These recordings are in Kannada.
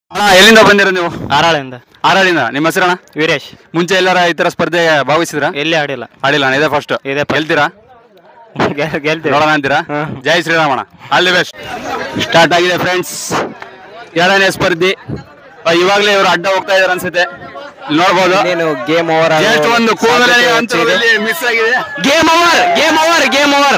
ಅಣ್ಣ ಎಲ್ಲಿಂದ ಬಂದಿರೋ ನೀವು ಆರಾಳಿಂದ ಆರಾಳಿಂದ ನಿಮ್ಮ ಹೆಸರಣ್ಣ ವೀರೇಶ್ ಮುಂಚೆ ಎಲ್ಲಾರ ಈ ತರ ಸ್ಪರ್ಧೆ ಭಾಗವಹಿಸಿದ್ರ ಎಲ್ಲಿ ಆಡಿಲ್ಲ ಆಡಿಲ್ಲ ಅಣ್ಣ ಇದೇ ಫಸ್ಟ್ ಇದೇ first. ಗೆಲ್ತೀರಾ ಗೆಲ್- ಗೆಲ್ತೀವಿ ನೋಡೋಣ ಅಂತೀರಾ ಹ್ಮ್. ಜೈ ಶ್ರೀರಾಮಣ್ಣ ಆಲ್ ದಿ ಬೆಸ್ಟ್ ಸ್ಟಾರ್ಟ್ ಆಗಿದೆ ಫ್ರೆಂಡ್ಸ್ ಎರಡನೇ ಸ್ಪರ್ಧಿ ಆ, ಇವಾಗ್ಲೇ ಇವರು ಅಡ್ಡ ಹೋಗ್ತಾ ಇದಾರೆ ಅನ್ಸುತ್ತೆ ಇಲ್ಲಿ ನೋಡ್ಬೋದು ಗೇಮ್ ಓವರ್ ಜಸ್ಟ್ ಒಂದು ಕೂದಲೇ ಅಂತರದಲ್ಲಿ ಮಿಸ್ ಆಗಿದೆ game over game over game over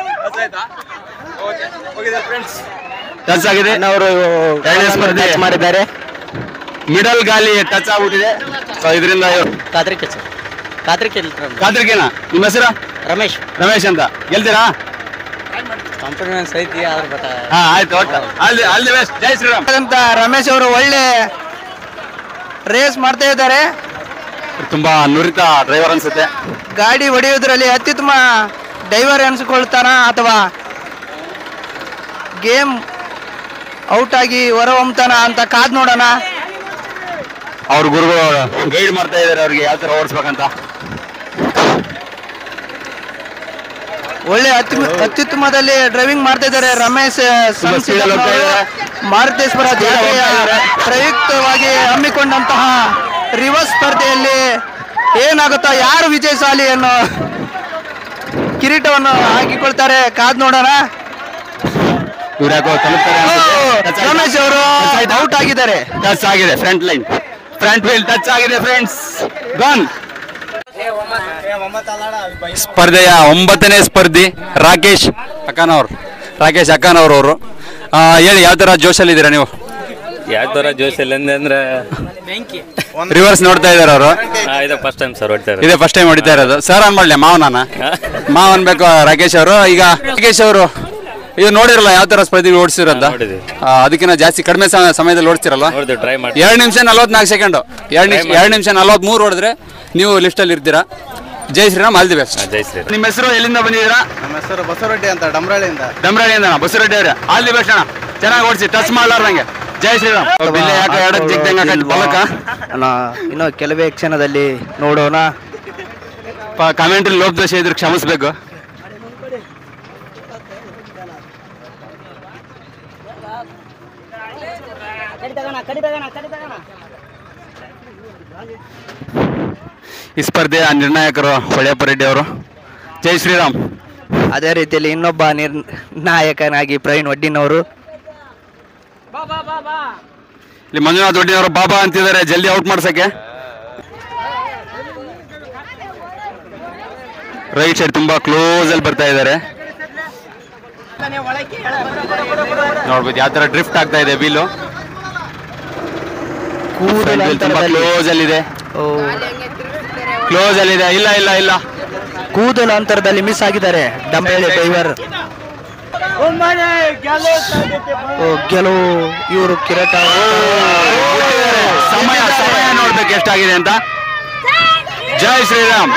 touch ಆಗಿದೆ ಅವರು ಎರಡನೇ ಸ್ಪರ್ಧೆ. ಮಾಡಿದ್ದಾರೆ ಮಿಡಲ್ ಗಾಲಿ ಟಚ್ ಆಗ್ಬಿಟ್ಟಿದೆ ಸೊ ಇದರಿಂದ ಖಾತ್ರಿ ಕೆಚ್ಚ ಖಾತ್ರಿ ಕಾತ್ರಿಕೇನ ನಿಮ್ಮ ಹೆಸರು ರಮೇಶ್ ರಮೇಶ್ ಅಂತ ಗೆಲ್ತೀರಾ ಕಾನ್ಫಿಡೆನ್ಸ್ ಐತಿ ಆದ್ರೆ ಬಟ್ ಹಾ ಆಯ್ತು okay all the all the best ಜೈ ಶ್ರೀರಾಮ್ ಅಂತ ರಮೇಶ್ ಅವರು ಒಳ್ಳೆ ರೇಸ್ ಮಾಡ್ತಾ ಇದ್ದಾರೆ ತುಂಬಾ ನುರಿತ ಡ್ರೈವರ್ ಅನ್ಸುತ್ತೆ ಗಾಡಿ ಹೊಡೆಯೋದ್ರಲ್ಲಿ ಅತ್ಯುತ್ತಮ ಡೈವರ್ ಅನ್ಸ್ಕೊಳ್ತಾನ ಅಥವಾ ಗೇಮ್ ಔಟ್ ಆಗಿ ಹೊರ ಹೊಮ್ತಾನ ಅಂತ ಕಾದ್ ನೋಡೋಣ ಅವ್ರ ಗುರುಗಳು ಗೈಡ್ ಮಾಡ್ತಾ ಇದಾರೆ ಅವ್ರಿಗೆ ಯಾವ ತರ ಓಡಿಸ್ಬೇಕಂತ ಒಳ್ಳೆ ಅತ್ಯು ಅತ್ಯುತ್ತಮದಲ್ಲಿ ಡ್ರೈವಿಂಗ್ ಮಾಡ್ತಾ ಇದ್ದಾರೆ ರಮೇಶ್ ತುಂಬಾ speed ಅಲ್ಲಿ ಹೋಗ್ತಾ ಇದ್ದಾರೆ. ಮಾರುತೇಶ್ವರ Speed ಅಲ್ಲಿ ಜಾತ್ರೆಯ ಹೋಗ್ತಾ ಇದ್ದಾರೆ. ಪ್ರಯುಕ್ತವಾಗಿ ಹಮ್ಮಿಕೊಂಡಂತಹ ರಿವರ್ಸ್ ಸ್ಪರ್ಧೆಯಲ್ಲಿ ಏನಾಗುತ್ತೋ ಯಾರು ವಿಜಯಶಾಲಿ ಅನ್ನೋ ಕಿರೀಟವನ್ನು ಹಾಕಿಕೊಳ್ತಾರೆ ಕಾದ್ ನೋಡೋಣ ಇವ್ರು ಯಾಕೋ ತಲುಪ್ತಾರೆ ಅನ್ಸುತ್ತೆ. Touch ಆಯ್ತಾ? ರಮೇಶ್ ಅವರು Touch ಆಯ್ತಾ? ಔಟ್ ಆಗಿದ್ದಾರೆ ಟಚ್ ಆಗಿದೆ front line front wheel touch ಆಗಿದೆ ಫ್ರೆಂಡ್ಸ್ ಗನ್ ಸ್ಪರ್ಧೆಯ ಒಂಬತ್ತನೇ ಸ್ಪರ್ಧಿ ರಾಕೇಶ್ ಅಕ್ಕನವ್ರು ರಾಕೇಶ್ ಅಕ್ಕನವ್ರು ಅವರು ಹೇಳಿ ಯಾವ ತರ ಜೋಶಲ್ಲಿ ಇದ್ದೀರಾ ನೀವು ಯಾವ ಥರ ಜೋಶಲ್ಲಿ ಅಂದ್ರೆ ರಿವರ್ಸ್ ನೋಡ್ತಾ ಇದಾರೆ ಅವರು ಇದು ಫಸ್ಟ್ ಟೈಮ್ ಸರ್ ಹೊಡ್ತಾ ಇರೋದು ಇದೇ ಫಸ್ಟ್ ಟೈಮ್ ಹೊಡಿತಾ ಇರೋದು ಸರ್ ಅನ್ಬಾಡ್ಲೆ ಮಾವನಾನ ಮಾವ್ ಅನ್ಬೇಕು ರಾಕೇಶ್ ಅವರು ಈಗ ರಾಕೇಶ್ ಅವರು ಇದು ನೋಡಿರಲ್ಲ ಯಾವ ತರ ಸ್ಪರ್ಧೆ ಓಡಿಸಿರೋದ ನೋಡಿದ್ವಿ. ಅದಕ್ಕಿಂತ ಜಾಸ್ತಿ ಕಡಿಮೆ ಸಮಯ- ಸಮಯದಲ್ಲಿ ಓಡಿಸ್ತಿರಲ್ಲ ನೋಡಿದ್ವಿ ಟ್ರೈ ಮಾಡಿ ಎರಡು ನಿಮಿಷ ನಲ್ವತ್ನಾಲ್ಕು ಸೆಕೆಂಡು ಎರಡು ನಿಮಿಷ ಎರಡು ನಿಮಿಷ ನಲ್ವತ್ಮೂರು ಹೊಡೆದ್ರೆ ನೀವು ಲಿಸ್ಟಲ್ಲಿ ಇರ್ತೀರಾ ಜೈ ಶ್ರೀರಾಮ್ ಆಲ್ ದಿ ಬೆಸ್ಟ್ ಜೈ ಶ್ರೀರಾಮ್ ನಿಮ್ಮ ಹೆಸರು ಎಲ್ಲಿಂದ ಬಂದಿದ್ದೀರಾ ನಮ್ಮ ಹೆಸರು ಬಸವರೆಡ್ಡಿ ಅಂತ ಡಮ್ರಾಳಿಯಿಂದ ದಮ್ರಾಳಿಯಿಂದ ಬಸವರೆಡ್ಡಿ ಅವರೇ ಆಲ್ ದಿ ಬೆಸ್ಟ್ ಅಣ್ಣ ಚೆನ್ನಾಗಿ ಓಡಿಸಿ ಟಚ್ ಮಾಡ್ಲಾರ್ದಂಗೆ ಜೈ ಶ್ರೀರಾಮ್ ಬಿಲ್ಲೆ ಯಾಕೆ ಎರಡಕ್ಕೆ ಜಿಗ್ದಂಗೆ ಹಾಕಿ ಬಲಕ ಇನ್ನು ಕೆಲವೇ ಕ್ಷಣದಲ್ಲಿ ನೋಡೋಣ ಕಮೆಂಟ್ರಿ ಲೋಪದೋಷ ಇದ್ರೆ ಕ್ಷಮಿಸ್ಬೇಕು ಈ ಸ್ಪರ್ಧೆಯ ನಿರ್ಣಾಯಕರು ಹೊಳೆಯಪ್ಪ ರೆಡ್ಡಿ ಅವರು ಜೈ ಶ್ರೀರಾಮ್ ಅದೇ ರೀತಿಯಲ್ಲಿ ಇನ್ನೊಬ್ಬ ನಿರ್ನಾಯಕನಾಗಿ ಪ್ರವೀಣ್ ವಡ್ಡಿನವರು ಇಲ್ಲಿ ಮಂಜುನಾಥ್ ದೊಡ್ಡಿನವರು ಬಾಬಾ ಅಂತಿದ್ದಾರೆ ಜಲ್ದಿ ಔಟ್ ಮಾಡ್ಸಕ್ಕೆ ರೈಟ್ ಸೈಡ್ ತುಂಬಾ ಕ್ಲೋಸ್ ಅಲ್ಲಿ ಬರ್ತಾ ಇದ್ದಾರೆ ನೋಡ್ಬೋದು ಯಾವ ತರ ಡ್ರಿಫ್ಟ್ ಆಗ್ತಾ ಇದೆ ವೀಲು ತುಂಬಾ ಕ್ಲೋಸ್ ಅಲ್ಲಿ ಇದೆ ಕ್ಲೋಸ್ ಅಲ್ಲಿ ಇದೆ ಇಲ್ಲ ಇಲ್ಲ ಇಲ್ಲ ಕೂದಲು ಅಂತರದಲ್ಲಿ ಮಿಸ್ ಆಗಿದ್ದಾರೆ ಡಂಬೆಳಿ ಡ್ರೈವರ್ ಓ, ಗೆಲುವು ಇವರು ಕಿರೀಟ ಸಮಯ ಸಮಯ ನೋಡ್ಬೇಕು ಎಷ್ಟಾಗಿದೆ ಅಂತ ಜೈ ಶ್ರೀರಾಮ್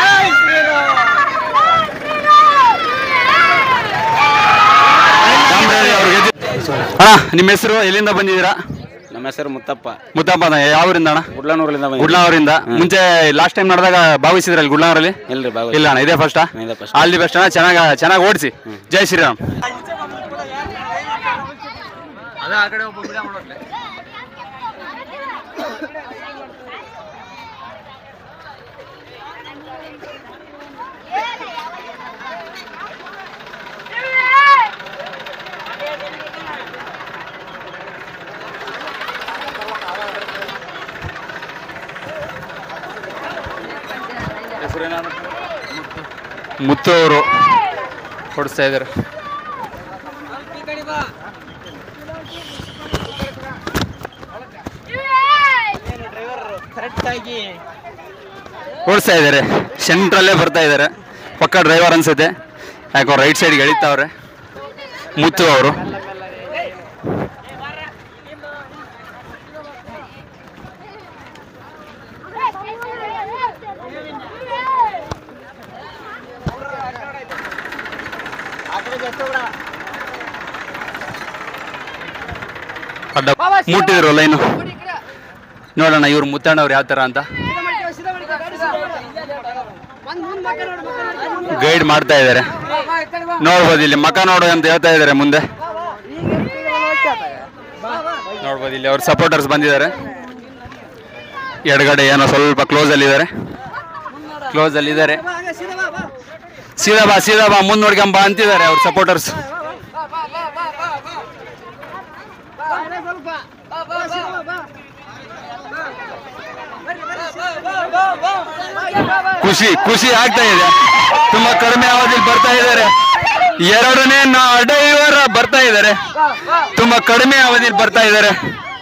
ರಾಮರಾಜ್ ಅವ್ರು ಗೆದ್ದು- ಅಣ್ಣ ನಿಮ್ಮ ಹೆಸರು ಎಲ್ಲಿಂದ ಬಂದಿದ್ದೀರಾ ನಮ್ಮ ಹೆಸರು ಮುತ್ತಪ್ಪ ಮುತ್ತಪ್ಪ ಅಣ್ಣ, ಯಾವೂರಿಂದ ಅಣ್ಣ ಗುಡ್ಲನೂರಿಂದ ಗುಡ್ಲಾವರಿಂದ ಮುಂಚೆ ಲಾಸ್ಟ್ ಟೈಮ್ ನಡೆದಾಗ ಭಾಗವಹಿಸಿದ್ರಲ್ಲಿ ಗುಡ್ಲಾವರಲ್ಲಿ ಇಲ್ರಿ ಬಾಬು ಇಲ್ಲ ಅಣ್ಣ ಇದೇ ಫಸ್ಟಾ ಇದೇ first. ಆಲ್ ದಿ ಬೆಸ್ಟ್ ಅಣ್ಣ ಚೆನ್ನಾಗಿ ಚೆನ್ನಾಗಿ ಓಡಿಸಿ ಜೈ ಶ್ರೀರಾಮ್ ಮುತ್ತು ಅವರು ಓಡಿಸ್ತಾ ಇದ್ದಾರೆ ಓಡಿಸ್ತಾ ಇದ್ದಾರೆ ಸೆಂಟ್ರಲ್ಲೇ ಬರ್ತಾ ಇದ್ದಾರೆ ಪಕ್ಕ ಡ್ರೈವರ್ ಅನ್ಸುತ್ತೆ ಯಾಕೋ ರೈಟ್ ಸೈಡ್ಗೆ ಎಳಿತಾವ್ರೆ ಮುತ್ತು ಅವರು ಅಡ್ಡ ಮುಟ್ಟಿದ್ರು ಲೈನು ನೋಡೋಣ ಇವ್ರು ಮುತ್ತಣ್ಣವ್ರು ಯಾವ ಥರ ಅಂತ ಗೈಡ್ ಮಾಡ್ತಾ ಇದ್ದಾರೆ ನೋಡ್ಬೋದು ಇಲ್ಲಿ ಮಕ ನೋಡು ಅಂತ ಹೇಳ್ತಾ ಇದ್ದಾರೆ ಮುಂದೆ ನೋಡ್ಬೋದು ಇಲ್ಲಿ ಅವ್ರ ಸಪೋರ್ಟರ್ಸ್ ಬಂದಿದ್ದಾರೆ ಎಡಗಡೆ ಏನೋ ಸ್ವಲ್ಪ ಕ್ಲೋಸ್ ಅಲ್ಲಿ ಇದ್ದಾರೆ ಕ್ಲೋಸ್ ಅಲ್ಲಿ ಇದ್ದಾರೆ ಸೀದಾ ಬಾ ಸೀದಾ ಬಾ ಮುಂದ್ ನೋಡ್ಕೊಂಬ ಅಂತಿದ್ದಾರೆ ಅವ್ರ ಸಪೋರ್ಟರ್ಸ್ ಖುಷಿ ಖುಷಿ ಆಗ್ತಾ ಇದೆ ತುಂಬಾ ಕಡಿಮೆ ಅವಧಿಯಲ್ಲಿ ಬರ್ತಾ ಇದ್ದಾರೆ ಎರಡನೇ ಡೈವರ್ ಬರ್ತಾ ಇದ್ದಾರೆ ತುಂಬಾ ಕಡಿಮೆ ಅವಧಿಯಲ್ಲಿ ಬರ್ತಾ ಇದ್ದಾರೆ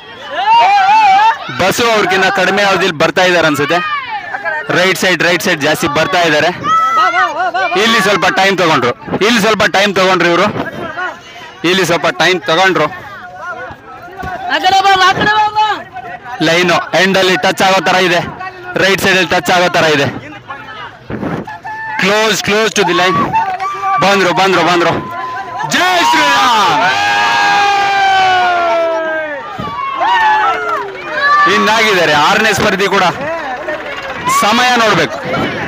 ಬಸ್ಸು ಅವ್ರಿಗಿನ್ನ ಕಡಿಮೆ ಅವಧಿಯಲ್ಲಿ ಬರ್ತಾ ಇದ್ದಾರೆ ಅನ್ಸುತ್ತೆ ರೈಟ್ ಸೈಡ್ ರೈಟ್ ಸೈಡ್ ಜಾಸ್ತಿ ಬರ್ತಾ ಇದ್ದಾರೆ ಇಲ್ಲಿ ಸ್ವಲ್ಪ ಟೈಮ್ ತಗೊಂಡ್ರು ಇಲ್ಲಿ ಸ್ವಲ್ಪ ಟೈಮ್ ತಗೊಂಡ್ರು ಇವರು ಇಲ್ಲಿ ಸ್ವಲ್ಪ ಟೈಮ್ ತಗೊಂಡ್ರು ಲೈನು ಎಂಡ್ ಅಲ್ಲಿ ಟಚ್ ಆಗೋ ತರ ಇದೆ ರೈಟ್ ಸೈಡ್ ಅಲ್ಲಿ ಟಚ್ ಆಗೋ ತರ ಇದೆ close close to the line ಬಂದ್ರು ಬಂದ್ರು ಬಂದ್ರು ಜೈ ಶ್ರೀರಾಮ್ ಇನ್ನಾಗಿದ್ದಾರೆ ಆರನೇ ಸ್ಪರ್ಧಿ ಕೂಡ ಸಮಯ ನೋಡ್ಬೇಕು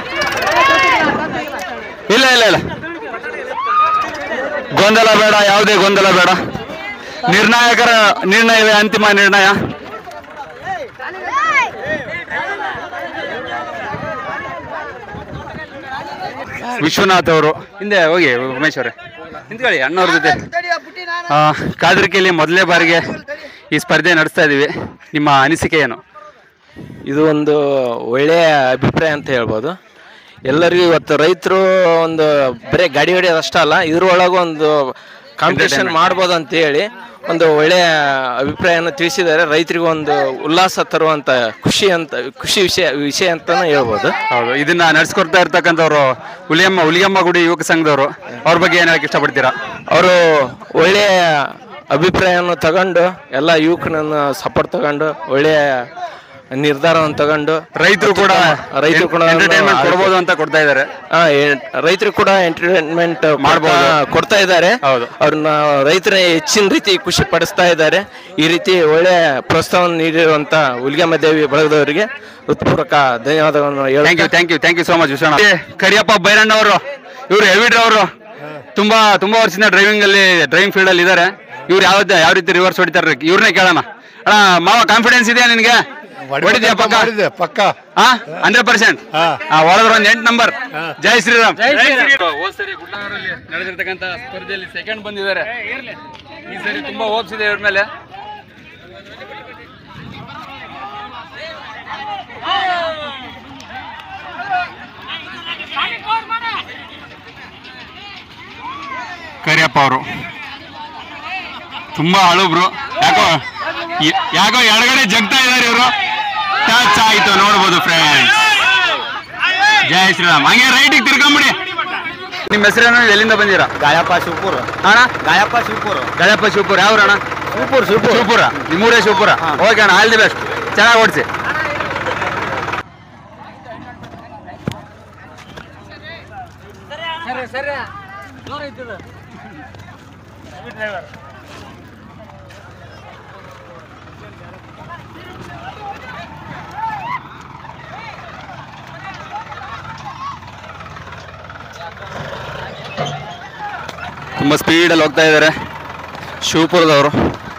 ಇಲ್ಲ ಇಲ್ಲ ಇಲ್ಲ ಗೊಂದಲ ಬೇಡ ಯಾವುದೇ ಗೊಂದಲ ಬೇಡ ನಿರ್ಣಾಯಕರ ನಿರ್ಣಯವೇ ಅಂತಿಮ ನಿರ್ಣಯ ವಿಶ್ವನಾಥ್ ಅವರು ಹಿಂದೆ ಹೋಗಿ ಉಮೇಶ್ ಅವರೇ ನಿಂತ್ಕೊಳ್ಳಿ ಅಣ್ಣವ್ರ ಜೊತೆ ಆ, ಕಾದ್ರಿಕೆಯಲ್ಲಿ ಮೊದಲನೇ ಬಾರಿಗೆ ಈ ಸ್ಪರ್ಧೆ ನಡೆಸ್ತಾ ಇದೀವಿ ನಿಮ್ಮ ಅನಿಸಿಕೆ ಏನು ಇದು ಒಂದು ಒಳ್ಳೆಯ ಅಭಿಪ್ರಾಯ ಅಂತ ಹೇಳ್ಬೋದು ಎಲ್ಲರಿಗೂ ಇವತ್ತು ರೈತರು ಒಂದು ಬರೀ ಗಾಡಿ ಹೊಡೆಯೋದು ಅಷ್ಟೇ ಅಲ್ಲ ಇದ್ರೊಳಗೆ ಒಂದು ಕಾಂಪಿಟೇಷನ್ ಮಾಡ್ಬೋದು ಅಂತ ಹೇಳಿ ಒಂದು ಒಳ್ಳೆಯ ಅಭಿಪ್ರಾಯನ ತಿಳಿಸಿದ್ದಾರೆ ರೈತರಿಗೆ ಒಂದು ಉಲ್ಲಾಸ ತರುವಂತ ಖುಷಿ ಅಂತ ಖುಷಿ ವಿಷಯ ವಿಷಯ ಅಂತಾನೆ ಹೇಳ್ಬೋದು ಹೌದು ಇದನ್ನ ನಡೆಸ್ಕೊಡ್ತಾ ಇರ್ತಕ್ಕಂಥವ್ರು ಹುಲಿಯಮ್ಮ ಹುಲಿಯಮ್ಮ ಗುಡಿ ಯುವಕ ಸಂಘದವರು ಅವ್ರ ಬಗ್ಗೆ ಏನ್ ಹೇಳಕ್ ಇಷ್ಟಪಡ್ತೀರಾ ಅವರು ಒಳ್ಳೆಯ ಅಭಿಪ್ರಾಯವನ್ನು ತಗೊಂಡು ಎಲ್ಲ ಯುವಕನನ್ನು ಸಪೋರ್ಟ್ ತಗೊಂಡು ಒಳ್ಳೆಯ ನಿರ್ಧಾರವನ್ನು ತಗೊಂಡು ರೈತರು ಕೂಡ ರೈತರು ಕೂಡ ಎಂಟರ್ಟೈನ್ಮೆಂಟ್ ಕೊಡ್ಬೋದು ಅಂತ ಕೊಡ್ತಾ ಇದ್ದಾರೆ ರೈತರು ಕೂಡ ಎಂಟರ್ಟೈನ್ಮೆಂಟ್ ಮಾಡ್ಬೋದು. ಮಾಡ್ಬೋದು ಕೊಡ್ತಾ ಇದ್ದಾರೆ ಹೌದು. ಅವ್ರನ್ನ ರೈತರ ಹೆಚ್ಚಿನ ರೀತಿ ಖುಷಿ ಪಡಿಸ್ತಾ ಇದ್ದಾರೆ ಈ ರೀತಿ ಒಳ್ಳೆ ಪ್ರೋತ್ಸಾಹವನ್ನು ನೀಡಿರುವಂತ ಹುಲಿಗೆಮ್ಮ ದೇವಿ ಬಳಗದವರಿಗೆ ಹೃತ್ಪೂರ್ವಕ ಧನ್ಯವಾದಗಳನ್ನು ಥ್ಯಾಂಕ್ ಯು ಹೇಳ್ತಾ thank you thank you so much Vishwanath Kariyappa Byranna ಅವರು ಇವರು ಹೆವಿ ಡ್ರೈವರು ತುಂಬಾ ತುಂಬಾ ವರ್ಷದಿಂದ ಡ್ರೈವಿಂಗ್ ಅಲ್ಲಿ ಡ್ರೈವಿಂಗ್ ಫೀಲ್ಡ್ ಅಲ್ಲಿ ಇದ್ದಾರೆ ಇವ್ರು ಯಾವ ಯಾವ ರೀತಿ ರಿವರ್ಸ್ ಹೊಡಿತಾರೆ ಇವ್ರನ್ನೇ ಕೇಳೋಣ ಅಣ್ಣ ಮಾವ ಕಾನ್ಫಿಡೆನ್ಸ್ ಇದೆಯಾ ನಿನ್ಗೆ ಹೊಡಿದ್ಯಾ ಪಕ್ಕ ಮಾಡಿದೆ ಪಕ್ಕ ಹಾ ಹಂಡ್ರೆಡ್ ಪರ್ಸೆಂಟ್ ಹಾ. ಹೊಡೆದ್ರ ಒಂದ್ ಎಂಟು ನಂಬರ್ ಜೈ ಶ್ರೀರಾಮ್ ಹೋದ್ ಸರಿ ಗುಡ್ಲನಗರಲ್ಲಿ ನಡೆದಿರ್ತಕ್ಕಂಥ ಸ್ಪರ್ಧೆಯಲ್ಲಿ ಸೆಕೆಂಡ್ ಬಂದಿದ್ದಾರೆ ಈ ಸರಿ ತುಂಬಾ ಹೋಪ್ಸ್ ಇದೆ ಇವ್ರ ಮೇಲೆ ಕರಿಯಪ್ಪ ಅವರು ತುಂಬಾ ಹಳುಬ್ರು ಯಾಕೋ ಯ- ಯಾಕೋ ಎಡಗಡೆ ಜಗ್ತಾ ಇದಾರೆ ಇವರು ಟಚ್ ಆಯ್ತು ನೋಡ್ಬೋದು ಫ್ರೆಂಡ್ಸ್ ಜೈ ಶ್ರೀರಾಮ್ ಹಂಗೆ ರೈಟಿಗೆ ತಿರ್ಕೊಂಬಿಡಿ ನಿಮ್ಮ ಹೆಸರೇನು ಎಲ್ಲಿಂದ ಬಂದಿರಾ ಗಾಯಪ್ಪ ಶಿವಪುರ ಅಣ್ಣ ಗಾಯಪ್ಪ ಶಿವಪುರ ಗಣಪ ಶಿವಪುರ ಯಾವ ಅಣ್ಣ ಶಿವಪುರ ಶಿವಪುರ ಶಿವಪುರ ನಿಮ್ಮೂರೇ ಶಿವಪುರ ಓಕೆ ಅಣ್ಣ ಆಲ್ ದಿ ಬೆಸ್ಟ್ ಚೆನ್ನಾಗಿ ಓಡಿಸಿ ತುಂಬ ಸ್ಪೀಡಲ್ಲಿ ಹೋಗ್ತಾ ಇದ್ದಾರೆ ಶಿವಪುರದವರು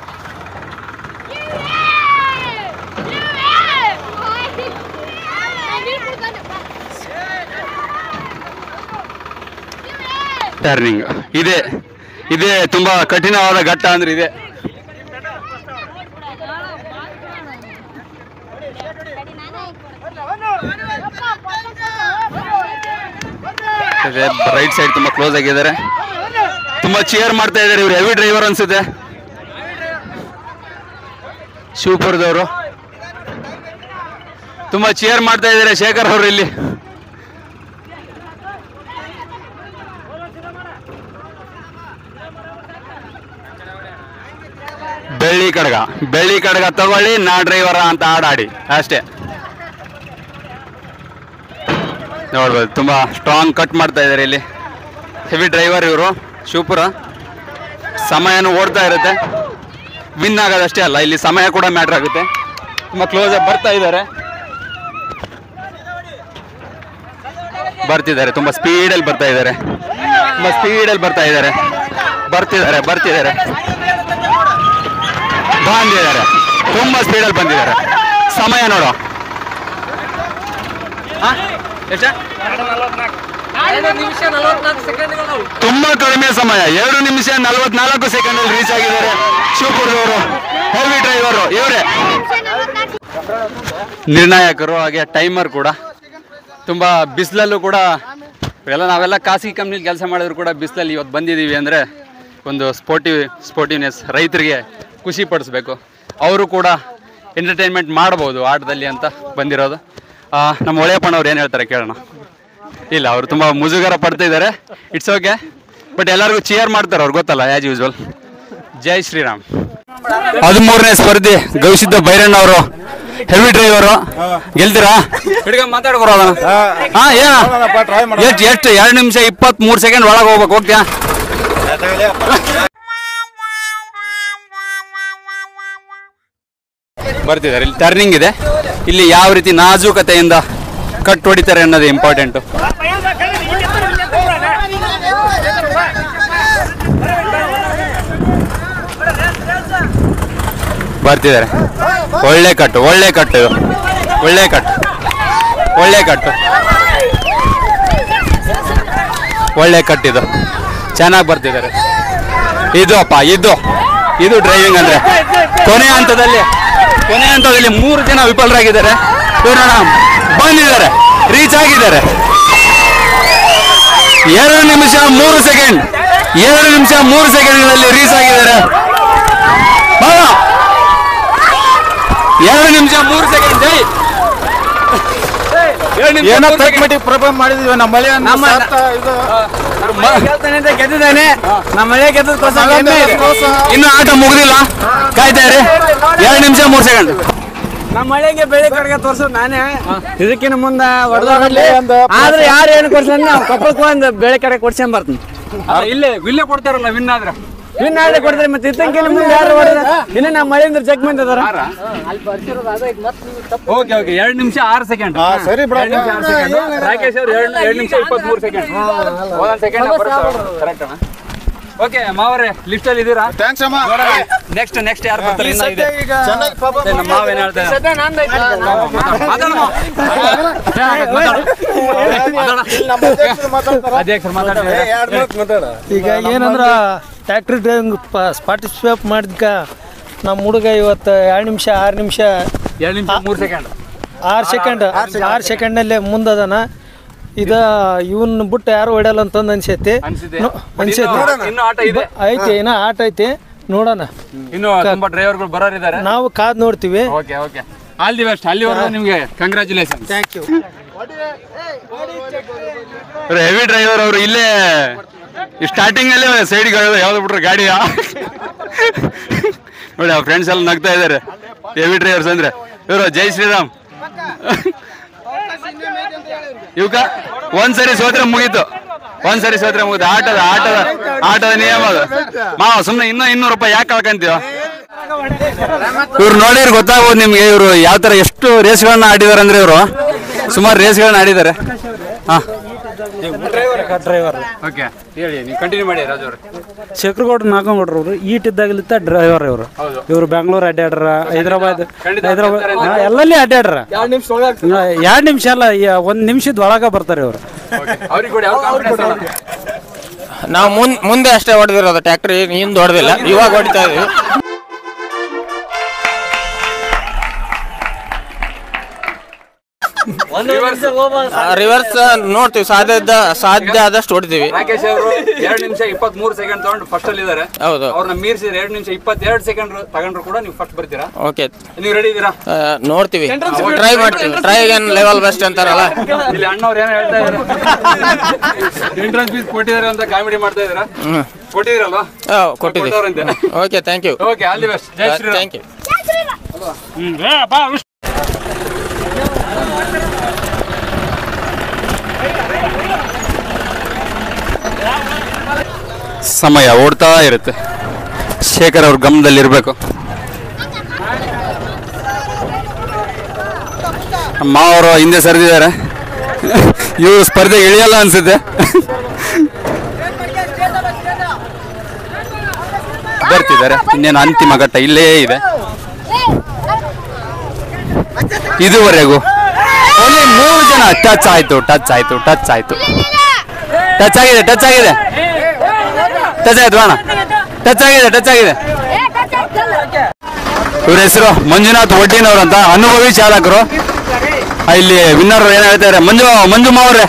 ಟರ್ನಿಂಗ್ ಇದೆ ಇದೆ ತುಂಬಾ ಕಠಿಣವಾದ ಘಟ್ಟ ಅಂದ್ರೆ ಇದೆ ರೈಟ್ ಸೈಡ್ ತುಂಬಾ ಕ್ಲೋಸ್ ಆಗಿದ್ದಾರೆ ತುಂಬಾ ಚೇರ್ ಮಾಡ್ತಾ ಇದ್ದಾರೆ ಇವ್ರು ಹೆವಿ ಡ್ರೈವರ್ ಅನ್ಸುತ್ತೆ ಶಿವಪುರದವರು ತುಂಬಾ ಚೇರ್ ಮಾಡ್ತಾ ಇದ್ದಾರೆ ಶೇಖರ್ ಅವರು ಇಲ್ಲಿ ಬೆಳ್ಳಿ ಕಡಗ ಬೆಳ್ಳಿ ಕಡಗ ತಗೊಳ್ಳಿ ನಾ ಡ್ರೈವರ ಅಂತ ಹಾಡಾಡಿ ಅಷ್ಟೇ ನೋಡ್ಬೋದು ತುಂಬಾ ಸ್ಟ್ರಾಂಗ್ ಕಟ್ ಮಾಡ್ತಾ ಇದ್ದಾರೆ ಇಲ್ಲಿ ಹೆವಿ ಡ್ರೈವರ್ ಇವರು ಶಿವಪುರ ಸಮಯನೂ ಓಡ್ತಾ ಇರುತ್ತೆ ವಿನ್ ಆಗೋದಷ್ಟೇ ಅಲ್ಲ ಇಲ್ಲಿ ಸಮಯ ಕೂಡ ಮ್ಯಾಟ್ರ್ ಆಗುತ್ತೆ ತುಂಬ ಕ್ಲೋಸ್ ಆಗಿ ಬರ್ತಾ ಇದ್ದಾರೆ ಬರ್ತಿದ್ದಾರೆ ತುಂಬ ಸ್ಪೀಡಲ್ಲಿ ಬರ್ತಾ ಇದ್ದಾರೆ ತುಂಬ ಸ್ಪೀಡಲ್ಲಿ ಬರ್ತಾ ಇದ್ದಾರೆ ಬರ್ತಿದ್ದಾರೆ ಬರ್ತಿದ್ದಾರೆ ಬಂದಿದ್ದಾರೆ ತುಂಬ ಸ್ಪೀಡಲ್ಲಿ ಬಂದಿದ್ದಾರೆ ಸಮಯ ನೋಡು ಹಾ? ಎಷ್ಟ? ತುಂಬಾ ಕಡಿಮೆ ಸಮಯ ಎರಡು ನಿಮಿಷ ನಲವತ್ನಾಲ್ಕು ಸೆಕೆಂಡ್ ಅಲ್ಲಿ ರೀಚ್ ಆಗಿದ್ದಾರೆ ಶಿವಪುರದವರು ಹೆವಿ ಡ್ರೈವರು ಇವರೇ ನಿರ್ಣಾಯಕರು ಹಾಗೆ ಟೈಮರ್ ಕೂಡ ತುಂಬ ಬಿಸಿಲಲ್ಲೂ ಕೂಡ ಎಲ್ಲ ನಾವೆಲ್ಲ ಖಾಸಗಿ ಕಂಪ್ನಿಲಿ ಕೆಲಸ ಮಾಡಿದ್ರು ಕೂಡ ಬಿಸಿಲಲ್ಲಿ ಇವತ್ತು ಬಂದಿದ್ದೀವಿ ಅಂದರೆ ಒಂದು ಸ್ಪೋರ್ಟಿವ್ ಸ್ಪೋರ್ಟಿವ್ನೆಸ್ ರೈತರಿಗೆ ಖುಷಿ ಪಡಿಸ್ಬೇಕು ಅವರು ಕೂಡ ಎಂಟರ್ಟೈನ್ಮೆಂಟ್ ಮಾಡ್ಬೋದು ಆಟದಲ್ಲಿ ಅಂತ ಬಂದಿರೋದು ಆ, ನಮ್ಮ ಒಳೆಯಪ್ಪನವ್ರು ಏನು ಹೇಳ್ತಾರೆ ಕೇಳೋಣ ಇಲ್ಲ ಅವರು ತುಂಬ ಮುಜುಗರ ಪಡ್ತಾ ಇದ್ದಾರೆ ಇಟ್ಸ್ ಓಕೆ ಬಟ್ ಎಲ್ಲರಿಗೂ ಚಿಯರ್ ಮಾಡ್ತಾರೆ ಅವ್ರು ಗೊತ್ತಲ್ಲ ಆ್ಯಸ್ ಯೂಸ್ವಲ್ ಜೈ ಶ್ರೀರಾಮ್ ಹದಿಮೂರನೇ ಸ್ಪರ್ಧಿ ಗವಿಸಿದ್ದ ಬೈರಣ್ಣ ಅವರು ಹೆವಿ ಡ್ರೈವರು ಗೆಲ್ತೀರಾ ಹಿಡ್ಕ ಮಾತಾಡ್ಕೊರ ಹಾ ಏನ ಎಷ್ಟು ಎಷ್ಟು ಎರಡು ನಿಮಿಷ ಇಪ್ಪತ್ತ್ ಮೂರು ಸೆಕೆಂಡ್ ಒಳಗೆ ಹೋಗ್ಬೇಕು ಹೋಗ್ತೀಯಾ ಬರ್ತಿದ್ದಾರೆ ಇಲ್ಲಿ ಟರ್ನಿಂಗ್ ಇದೆ ಇಲ್ಲಿ ಯಾವ ರೀತಿ ನಾಜೂಕತೆಯಿಂದ ಕಟ್ ಹೊಡಿತಾರೆ ಅನ್ನೋದು ಇಂಪಾರ್ಟೆಂಟು ಬರ್ತಿದ್ದಾರೆ ಒಳ್ಳೆ ಕಟ್ಟು ಒಳ್ಳೆ ಕಟ್ಟು ಇದು ಒಳ್ಳೆ ಕಟ್ಟು ಒಳ್ಳೆ ಕಟ್ಟು ಒಳ್ಳೆ ಕಟ್ಟಿದು ಚೆನ್ನಾಗಿ ಬರ್ತಿದ್ದಾರೆ ಇದು ಅಪ್ಪ ಇದು ಇದು ಡ್ರೈವಿಂಗ್ ಅಂದ್ರೆ ಕೊನೆ ಹಂತದಲ್ಲಿ ಕೊನೆ ಹಂತದಲ್ಲಿ ಮೂರು ಜನ ವಿಫಲರಾಗಿದ್ದಾರೆ ಇವ್ರನ್ನ ಬಂದಿದ್ದಾರೆ ರೀಚ್ ಆಗಿದ್ದಾರೆ ಎರಡು ನಿಮಿಷ ಮೂರು ಸೆಕೆಂಡ್ ಎರಡು ನಿಮಿಷ ಮೂರು ಸೆಕೆಂಡ್ಗಳಲ್ಲಿ ರೀಚ್ ಆಗಿದ್ದಾರೆ ಬಾ. ಎರಡು ನಿಮಿಷ ಮೂರು ಸೆಕೆಂಡ್ ಜೈ ಎರಡು ನಿಮಿಷ ಏನೋ ಮೂರು ತಕ್ಕ second. ಮಟ್ಟಿಗೆ ಪ್ರಾಬ್ಲಮ್ ಮಾಡಿದ್ವಿ ನಮ್ಮ ಮಳೆಯನ್ನು ಸಾರ್ಥ ಇದು ಗೆದ್ದಿದ್ದಾನೆ ನಮ್ಮ ಮಳೆ ಗೆದ್ದದಕ್ಕೋಸ್ಕರ ಹೆಮ್ಮೆ ಇದೆ. ಇನ್ನು ಆಟ ಮುಗಿದಿಲ್ಲ ಕಾಯ್ತಾ ಇರಿ ಎರಡು ನಿಮಿಷ ಮೂರು ಸೆಕೆಂಡ್ ನಮ್ಮ ಮಳೆಗೆ ಬೆಳೆ ಕಡೆಗೆ ತೋರ್ಸೋದು ನಾನೇ ಇದಕ್ಕಿನ್ನ ಮುಂದೆ ಹೊಡೆದಾಗಲಿ ಆದ್ರೆ ಯಾರು ಏನು ಕೊಡ್ಸಲ್ಲ ನಾವು ಕೊಪ್ಪಳಕ್ಕೆ ಒಂದು ಬೆಳೆ ಕಡೆ ಕೊಡ್ಸ್ಕೊಂಡ್ ಬರ್ತೀನಿ ಇಲ್ಲೇ ಇಲ್ಲೇ ಕೊಡ್ತಾರಲ್ಲ ವಿನ್ ಆದ್ರೆ ಇನ್ನು ನಾಳೆ ಕೊಡ್ತಾರೆ ಮತ್ತೆ ಇತ್ತಂಕಿನ ಮುಂದೆ ಯಾರು ಹೊಡೆದ ಇನ್ನು ನಮ್ಮ ಮಳೆಯಿಂದ ಚೆಕ್ ಬಂದಿದಾರ ಓಕೆ ಓಕೆ ಎರಡು ನಿಮಿಷ ಆರು ಸೆಕೆಂಡ್ ಹಾ, ಸರಿ ಬಿಡ ರಾಕೇಶ್ ಅವ್ರು ಎರಡು ಎರಡು ನಿಮಿಷ ಇಪ್ಪತ್ಮೂರು ಸೆಕೆಂಡ್ ಒಂದೊಂದು ಸೆಕೆಂಡ್ ಕರೆಕ್ಟ್ ಅಣ್ಣ ಓಕೆ ಮಾವರೇ ಲಿಸ್ಟ್ ಅಲ್ಲಿ ಇದ್ದೀರಾ ಥ್ಯಾಂಕ್ಸ್ ಅಮ್ಮ ನೆಕ್ಸ್ಟ್ ನೆಕ್ಸ್ಟ್ ಯಾರು ಬರ್ತಾರೆ ಇನ್ನ ಇದೆ ಚೆನ್ನಾಗಿ ಪಾಪ ಅದೇ ನಮ್ಮ ಮಾವ ಏನ್ ಹೇಳ್ತಾ ಇದ್ದಾರೆ? ಮಾತಾಡು ಮಾವ. ಮಾತಾಡು. ಅಧ್ಯಕ್ಷರು ಮಾತಾಡ್ತಾರೆ ಈಗ ಏನಂದ್ರ ಟ್ಯಾಕ್ಟ್ರಿ ಡ್ರೈವಿಂಗ್ ಪಾರ್ಟಿಸಿಪೇಟ್ ಮಾಡಿದ್ಕ ನಮ್ಮ ಹುಡುಗ ಇವತ್ತು ಎರಡು ನಿಮಿಷ ಆರು ನಿಮಿಷ ಎರಡು ನಿಮಿಷ ಮೂರು ಸೆಕೆಂಡ್ ಆರು ಸೆಕೆಂಡ್ ಆರು ಸೆಕೆಂಡಲ್ಲೇ ಮುಂದದನ ಇದ ಇವನ್ ಬಿಟ್ಟು ಯಾರು ಹೊಡೆಯಲ್ಲ ಅಂತಂದು ಅನ್ಸೈತಿ ಅನ್ಸಿದೆ ನೋ- ಅನ್ಸೈತಿ ಇನ್ನು ಆಟ ಇದೆ ಐತಿ ಇನ್ನ ಆಟ ಐತಿ ನೋಡೋಣ ಇನ್ನು ತುಂಬಾ ಡ್ರೈವರ್ಗಳು ಬರೋರಿದ್ದಾರೆ ನಾವು ಕಾದ್ ನೋಡ್ತೀವಿ okay okay all the best ಅಲ್ಲಿವರೆಗೂ ನಿಮಗೆ congratulation thank you heavy driver ಅವರು ಇಲ್ಲೇ ಸ್ಟಾರ್ಟಿಂಗ್ ಅಲ್ಲೇ ಸೈಡ್ ಯಾವ್ದು ಬಿಟ್ರು ಗಾಡಿಯ ನೋಡಿ ಆ ಫ್ರೆಂಡ್ಸ್ ಎಲ್ಲ ನಗ್ತಾ ಇದ್ದಾರೆ ಹೆವಿ ಡ್ರೈವರ್ಸ್ ಅಂದ್ರೆ ಇವರು ಜೈ ಶ್ರೀರಾಮ್ ಇವಕ್ಕ ಒಂದ್ಸರಿ ಸೋತ್ರೆ ಮುಗೀತು ಒಂದ್ಸರಿ ಸೋತ್ರೆ ಮುಗೀತು ಆಟದ ಆಟದ ಆಟದ ನಿಯಮ ಅದು ಮಾವ ಸುಮ್ಮನೆ ಇನ್ನೂ ಇನ್ನೂರು ರೂಪಾಯಿ ಯಾಕೆ ಕಳ್ಕಂತೀವ ಇವ್ರು ನೋಡಿದ್ರೆ ಗೊತ್ತಾಗ್ಬೋದು ನಿಮ್ಗೆ ಇವರು ಯಾವ ತರ ಎಷ್ಟು ರೇಸ್ಗಳನ್ನ ಆಡಿದಾರೆ ಅಂದ್ರೆ ಇವರು ಸುಮಾರು ರೇಸ್ಗಳನ್ನ ಆಡಿದ್ದಾರೆ ಹಾ ಡ್ರೈವರ್ ಓಕೆ ಹೇಳಿ ನೀವು ಕಂಟಿನ್ಯೂ ಮಾಡಿ ರಾಜು ಅವ್ರೆ ಶೇಖರಗೌಡ ನಾಗೌಡ್ರು ಅವರು ಈಟ್ ಇದ್ದಾಗಲಿತ್ತ ಡ್ರೈವರ್ ಇವರು ಇವರು ಬೆಂಗಳೂರು ಅಡ್ಡಾಡ್ರ ಹೈದರಾಬಾದ್ ಹೈದರಾಬಾದ್ ಹಾ, ಎಲ್ಲಲ್ಲಿ ಅಡ್ಡಾಡ್ರ ಎರಡು ನಿಮಿಷ ಅಲ್ಲ ಈ ಒಂದ್ ನಿಮಿಷದ ಒಳಗ ಬರ್ತಾರೆ ಇವರು ಅವ್ರಿಗೆ ಕೊಡಿ ಅವ್ರ confidence ಅಲ್ಲ. ನಾವು ಮುಂದ್ ಮುಂದೆ ಅಷ್ಟೇ ಹೊಡೆದಿರೋದು ಟ್ಯಾಕ್ಟ್ರಿ ಹಿಂದೆ ಹೊಡೆದಿಲ್ಲ ಇವಾಗ ಹೊಡಿತಾ ಇದೀವಿ ರಿವರ್ಸ್ ನೋಡ್ತೀವಿ ಸಾಧ್ಯ ಇದ್ದ- ಸಾಧ್ಯ ಆದಷ್ಟು ಹೊಡಿತೀವಿ ರಾಕೇಶ್ ಅವರು ಎರಡು ನಿಮಿಷ ಇಪ್ಪತ್ತ್ ಮೂರು ಸೆಕೆಂಡ್ ತಗೊಂಡು ಫಸ್ಟ್ ಅಲ್ಲಿ ಇದ್ದಾರೆ ಹೌದು ಅವ್ರನ್ನ ಮೀರಿಸಿದ್ರೆ ಎರಡು ನಿಮಿಷ ಇಪ್ಪತ್ತೆರಡು ಸೆಕೆಂಡ್ ತಗೊಂಡ್ರು ಕೂಡ ನೀವು ಫಸ್ಟ್ ಬರ್ತೀರಾ ಓಕೆ ನೀವು ರೆಡಿ ಇದ್ದೀರಾ ನೋಡ್ತೀವಿ ಟ್ರೈ ಮಾಡ್ತೀವಿ ಟ್ರೈ ಅಗೇನ್ ಲೆವೆಲ್ ಬೆಸ್ಟ್ ಅಂತಾರಲ್ಲ ಇಲ್ಲಿ ಅಣ್ಣವ್ರು ಏನೋ ಹೇಳ್ತಾ ಇದ್ದಾರೆ ಎಂಟ್ರೆನ್ಸ್ ಫೀಸ್ ಕೊಟ್ಟಿದ್ದಾರೆ ಅಂತ ಕಾಮಿಡಿ ಮಾಡ್ತಾ ಇದ್ದೀರಾ ಹ್ಮ್ ಕೊಟ್ಟಿದ್ದೀರಲ್ವಾ ಆ, ಕೊಟ್ಟಿದ್ದೀವಿ ಕೊಟ್ಟವ್ರಂತೆ okay thank you okay all the best ಜೈ ಶ್ರೀರಾಮ್ ಥ್ಯಾಂಕ್ ಯು ಸಮಯ ಓಡ್ತಾ ಇರುತ್ತೆ ಶೇಖರ್ ಅವ್ರ ಗಮನದಲ್ಲಿ ಇರಬೇಕು ಮಾವರು ಹಿಂದೆ ಸರಿದಿದ್ದಾರೆ ಇವರು ಸ್ಪರ್ಧೆಗೆ ಇಳಿಯಲ್ಲ ಅನ್ಸುತ್ತೆ ಬರ್ತಿದ್ದಾರೆ ಇನ್ನೇನು ಅಂತಿಮ ಘಟ್ಟ ಇಲ್ಲೇ ಇದೆ ಇದುವರೆಗೂ ಓನ್ಲಿ ಮೂರು ಜನ ಟಚ್ ಆಯ್ತು ಟಚ್ ಆಯ್ತು ಟಚ್ ಆಯ್ತು ಟಚ್ ಆಗಿದೆ ಟಚ್ ಆಗಿದೆ ಟಚ್ ಆಯ್ತು ಅಣ್ಣ ಟಚ್ ಆಗಿದೆ ಟಚ್ ಆಗಿದೆ ಇವ್ರ ಹೆಸರು ಮಂಜುನಾಥ್ ಒಡ್ಡಿನವ್ರು ಅಂತ ಅನುಭವಿ ಚಾಲಕರು ಆ, ಇಲ್ಲಿ ವಿನ್ನರ್ ಏನ್ ಹೇಳ್ತಾರೆ ಮಂಜು ಮಂಜು ಮಾವ್ರೆ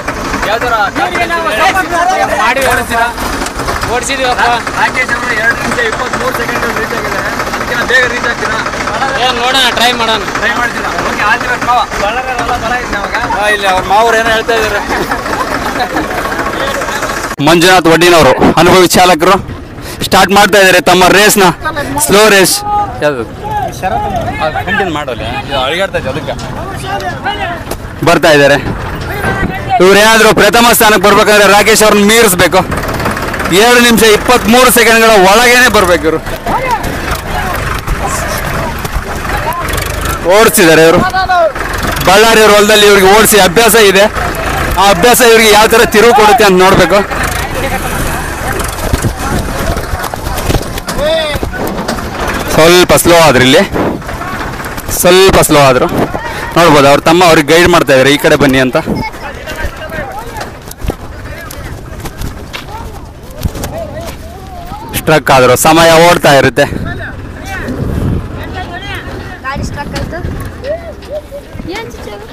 ನೋಡೋಣ ಟ್ರೈ ಮಾಡೋಣ ಇಲ್ಲಿ ಅವ್ರ ಮಾವ್ರು ಏನೋ ಹೇಳ್ತಾ ಇದಾರೆ ಮಂಜುನಾಥ್ ಒಡ್ಡಿನವರು ಅನುಭವಿ ಚಾಲಕರು ಸ್ಟಾರ್ಟ್ ಮಾಡ್ತಾ ಇದ್ದಾರೆ ತಮ್ಮ ರೇಸ್ನ ಸ್ಲೋ ರೇಸ್ ಯಾವುದು ಬರ್ತಾ ಇದ್ದಾರೆ ಇವ್ರೇನಾದ್ರೂ ಪ್ರಥಮ ಸ್ಥಾನಕ್ಕೆ ಬರ್ಬೇಕಾದ್ರೆ ರಾಕೇಶ್ ಅವ್ರನ್ನ ಮೀರಿಸ್ಬೇಕು ಎರಡು ನಿಮಿಷ ಇಪ್ಪತ್ಮೂರು ಸೆಕೆಂಡ್ಗಳ ಒಳಗೇನೆ ಬರ್ಬೇಕು ಇವರು ಓಡಿಸಿದ್ದಾರೆ ಇವರು ಬಳ್ಳಾರಿ ಅವ್ರ ಹೊಲದಲ್ಲಿ ಇವ್ರಿಗೆ ಓಡಿಸಿ ಅಭ್ಯಾಸ ಇದೆ ಆ ಅಭ್ಯಾಸ ಇವ್ರಿಗೆ ಯಾವ ತರ ತಿರುವು ಕೊಡುತ್ತೆ ಅಂತ ನೋಡ್ಬೇಕು ಸ್ವಲ್ಪ ಸ್ಲೋ ಆದ್ರು ಇಲ್ಲಿ ಸ್ವಲ್ಪ ಸ್ಲೋ ಆದ್ರು ನೋಡ್ಬೋದು ಅವ್ರ ತಮ್ಮ ಅವ್ರಿಗೆ ಗೈಡ್ ಮಾಡ್ತಾ ಇದಾರೆ ಈ ಕಡೆ ಬನ್ನಿ ಅಂತ ಸ್ಟ್ರಕ್ ಆದ್ರು ಸಮಯ ಓಡ್ತಾ ಇರುತ್ತೆ ಗಾಡಿ ಸ್ಟ್ರಕ್ ಆಯ್ತು ಏನ್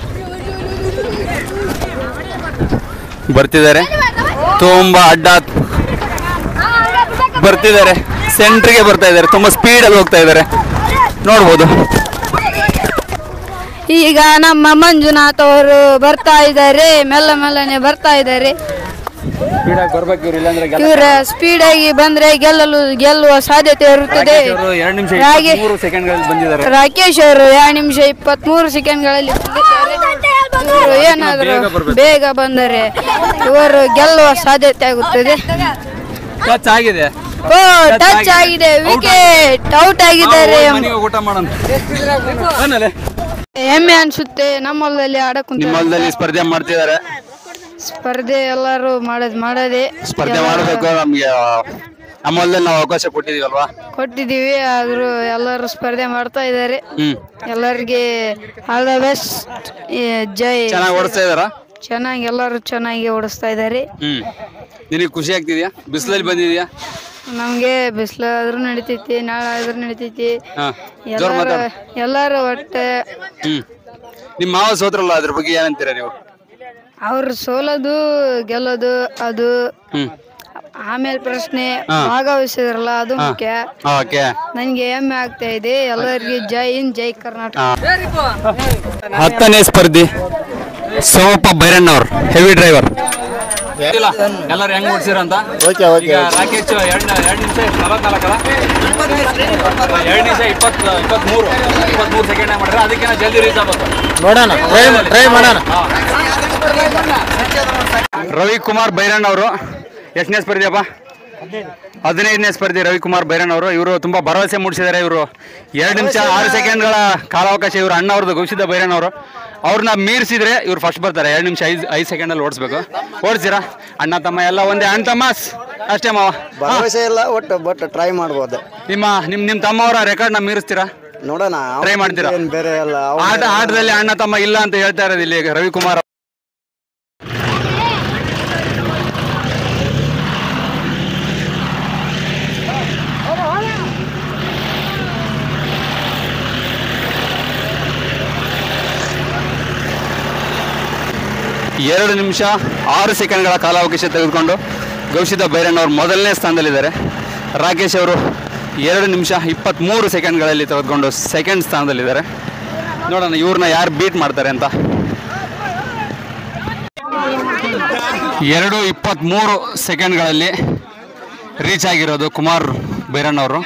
ಬರ್ತಿದ್ದಾರೆ ತುಂಬಾ ಅಡ್ಡ ಬರ್ತಿದ್ದಾರೆ ಸೆಂಟ್ರಿಗೆ ಬರ್ತಾ ಇದ್ದಾರೆ ತುಂಬಾ ಸ್ಪೀಡಲ್ಲಿ ಹೋಗ್ತಾ ಇದ್ದಾರೆ ನೋಡ್ಬೋದು ಈಗ ನಮ್ಮ ಮಂಜುನಾಥ್ ಅವರು ಬರ್ತಾ ಇದ್ದಾರೆ ಮೆಲ್ಲ ಮೆಲ್ಲನೆ ಬರ್ತಾ ಇದ್ದಾರೆ ಇವರ ಸ್ಪೀಡ್ ಆಗಿ ಬಂದ್ರೆ ಗೆಲ್ಲಲು ಗೆಲ್ಲುವ ಸಾಧ್ಯತೆ ಇರುತ್ತದೆ ಎರಡು ನಿಮಿಷ ಹಾಗೆ ಸೆಕೆಂಡ್ಗಳಲ್ಲಿ ಬಂದಿದ್ದಾರೆ ರಾಕೇಶ್ ಅವರು ಎರಡು ನಿಮಿಷ ಇಪ್ಪತ್ಮೂರು ಸೆಕೆಂಡ್ಗಳಲ್ಲಿ ಬಂದಿದ್ದಾರೆ. ಇವರು ಏನಾದರೂ ಬೇಗ ಬಂದರೆ ಇವರು ಗೆಲ್ಲುವ ಸಾಧ್ಯತೆ ಆಗುತ್ತದೆ ಟಚ್ ಆಗಿದೆ ಓ ಟಚ್ ಆಗಿದೆ ವಿಕೆಟ್ ಔಟ್ ಆಗಿದ್ದಾರೆ ಊಟ ಮಾಡೋಣ ಬನ್ನಲೆ. ಹೆಮ್ಮೆ ಅನ್ಸುತ್ತೆ ನಮ್ಮ ಹೊಲದಲ್ಲಿ ಆಡಕ್ ನಿಮ್ಮ ಹೊಲದಲ್ಲಿ ಸ್ಪರ್ಧೆ ಮಾಡ್ತಿದ್ದಾರೆ ಸ್ಪರ್ಧೆ ಎಲ್ಲರೂ ಮಾಡೋದ್ ಮಾಡದೆ ಸ್ಪರ್ಧೆ ಮಾಡಬೇಕು ನಮ್ಗೆ ನಮ್ಮ ಹೊಲದಲ್ಲಿ ನಾವು ಅವಕಾಶ ಕೊಟ್ಟಿದೀವಲ್ವಾ ಕೊಟ್ಟಿದೀವಿ ಆದ್ರೂ ಎಲ್ಲರೂ ಸ್ಪರ್ಧೆ ಮಾಡ್ತಾ ಇದ್ದಾರೆ ಹ್ಮ್ ಎಲ್ಲರಿಗೆ ಆಲ್ ದ ಬೆಸ್ಟ್ ಜೈ ಚೆನ್ನಾಗಿ ಓಡಿಸ್ತಾ ಇದಾರ ಚೆನ್ನಾಗಿ ಎಲ್ಲರೂ ಚೆನ್ನಾಗಿ ಓಡಿಸ್ತಾ ಇದ್ದಾರೆ ಹ್ಮ್ ನಿನಗೆ ಖುಷಿ ಆಗ್ತಿದ್ಯಾ ಬಿಸಿಲಲ್ಲಿ ಬಂದಿದ್ಯಾ ನಮ್ಗೆ ಬಿಸಿಲಾದ್ರೂ ನಡಿತೈತಿ ನಾಳೆ ಆದ್ರೂ ನಡಿತೈತಿ ಹಾ ಜೋರ್ ಎಲ್ಲರೂ ಮಾತಾಡು ಎಲ್ಲರೂ ಒಟ್ಟು ಹ್ಮ್ ನಿಮ್ಮ ಮಾವ ಸೋತ್ರಲ್ಲ ಅದ್ರ ಬಗ್ಗೆ ಏನಂತೀರಾ ನೀವು ಅವ್ರು ಸೋಲೋದು ಗೆಲ್ಲೋದು ಅದು ಹ್ಮ್ ಆಮೇಲೆ ಪ್ರಶ್ನೆ ಭಾಗವಹಿಸಿದ್ರಲ್ಲ ಅದು ಮುಖ್ಯ ಓಕೆ ನನ್ಗೆ ಹೆಮ್ಮೆ ಆಗ್ತಾ ಇದೆ ಎಲ್ಲರಿಗೆ ಜೈ ಇನ್ ಜೈ ಕರ್ನಾಟಕ ಹತ್ತನೇ ಸ್ಪರ್ಧಿ ಸೋಮಪ್ಪ ಬೈರಣ್ಣವ್ರು ಹೆವಿ ಡ್ರೈವರ್ ಎಲ್ಲರೂ ಹೆಂಗ್ ಓಡಿಸಿರ ಅಂತ ಓಕೆ ಓಕೆ ಈಗ ರಾಕೇಶ್ ಎರಡು ಎರಡು ನಿಮಿಷ ನಲವತ್ನಾಲ್ಕಲ್ಲ ಎರಡು ನಿಮಿಷ ಇಪ್ಪತ್ತು ಇಪ್ಪತ್ತ್ಮೂರು ಇಪ್ಪತ್ತ್ಮೂರು ಸೆಕೆಂಡ್ ಮಾಡಿದ್ರೆ ಅದಕ್ಕಿಂತ ಜಲ್ದಿ ರೀಚ್ ಆಗ್ಬೇಕು ನೋಡೋಣ ಟ್ರೈ ಟ್ರೈ ಮಾಡೋಣ ರವಿಕುಮಾರ್ ಬೈರಣ್ಣ ಅವರು ಎಷ್ಟನೇ ಸ್ಪರ್ಧಿಯಪ್ಪ ಹದಿನೈದನೇ ಸ್ಪರ್ಧಿ ರವಿಕುಮಾರ್ ಬೈರಣ್ಣ ಅವರು ಇವರು ತುಂಬಾ ಭರವಸೆ ಮೂಡಿಸಿದ್ದಾರೆ ಇವರು ಎರಡು ನಿಮಿಷ ಆರು ಸೆಕೆಂಡ್ಗಳ ಕಾಲಾವಕಾಶ ಇವರು ಅಣ್ಣ ಅವ್ರದ್ದು ಗೌಶಿದ ಬೈರಣ್ಣ ಅವರು ಅವ್ರನ್ನ ಮೀರಿಸಿದ್ರೆ ಇವ್ರು ಫಸ್ಟ್ ಬರ್ತಾರೆ ಎರಡು ನಿಮಿಷ ಐದು ಐದು ಸೆಕೆಂಡಲ್ಲಿ ಓಡಿಸ್ಬೇಕು ಓಡಿಸ್ತೀರಾ ಅಣ್ಣ ತಮ್ಮ ಎಲ್ಲ ಒಂದೇ ಅಣ್ಣ ತಮ್ಮಸ್ ಅಷ್ಟೇ ಮಾವ ಭರವಸೆ ಇಲ್ಲ ಒಟ್ಟು ಬಟ್ ಟ್ರೈ ಮಾಡ್ಬೋದು ನಿಮ್ಮ ನಿಮ್ಮ ನಿಮ್ಮ ತಮ್ಮ ಅವರ ರೆಕಾರ್ಡ್ನ ಮೀರಿಸ್ತೀರಾ ನೋಡೋಣ Try ಮಾಡ್ತೀರಾ? ಏನ್ ಬೇರೆ ಅಲ್ಲ ಆಟ ಆಟದಲ್ಲಿ ಅಣ್ಣ ತಮ್ಮ ಇಲ್ಲ ಅಂತ ಹೇಳ್ತಾ ಇರೋದು ಇಲ್ಲಿ ರವಿಕುಮಾರ್ ಎರಡು ನಿಮಿಷ ಆರು ಸೆಕೆಂಡ್ಗಳ ಕಾಲಾವಕಾಶ ತೆಗೆದುಕೊಂಡು ಗೌಶಿತ ಬೈರಣ್ಣ ಅವರು ಮೊದಲನೇ ಸ್ಥಾನದಲ್ಲಿದ್ದಾರೆ ರಾಕೇಶ್ ಅವರು ಎರಡು ನಿಮಿಷ ಇಪ್ಪತ್ತ್ಮೂರು ಸೆಕೆಂಡ್ಗಳಲ್ಲಿ ತೆಗೆದುಕೊಂಡು ಸೆಕೆಂಡ್ ಸ್ಥಾನದಲ್ಲಿದ್ದಾರೆ ನೋಡೋಣ ಇವ್ರನ್ನ ಯಾರು ಬೀಟ್ ಮಾಡ್ತಾರೆ ಅಂತ ಎರಡು ಇಪ್ಪತ್ತ್ಮೂರು ಸೆಕೆಂಡ್ಗಳಲ್ಲಿ ರೀಚ್ ಆಗಿರೋದು ಕುಮಾರ್ ಬೈರಣ್ಣವರು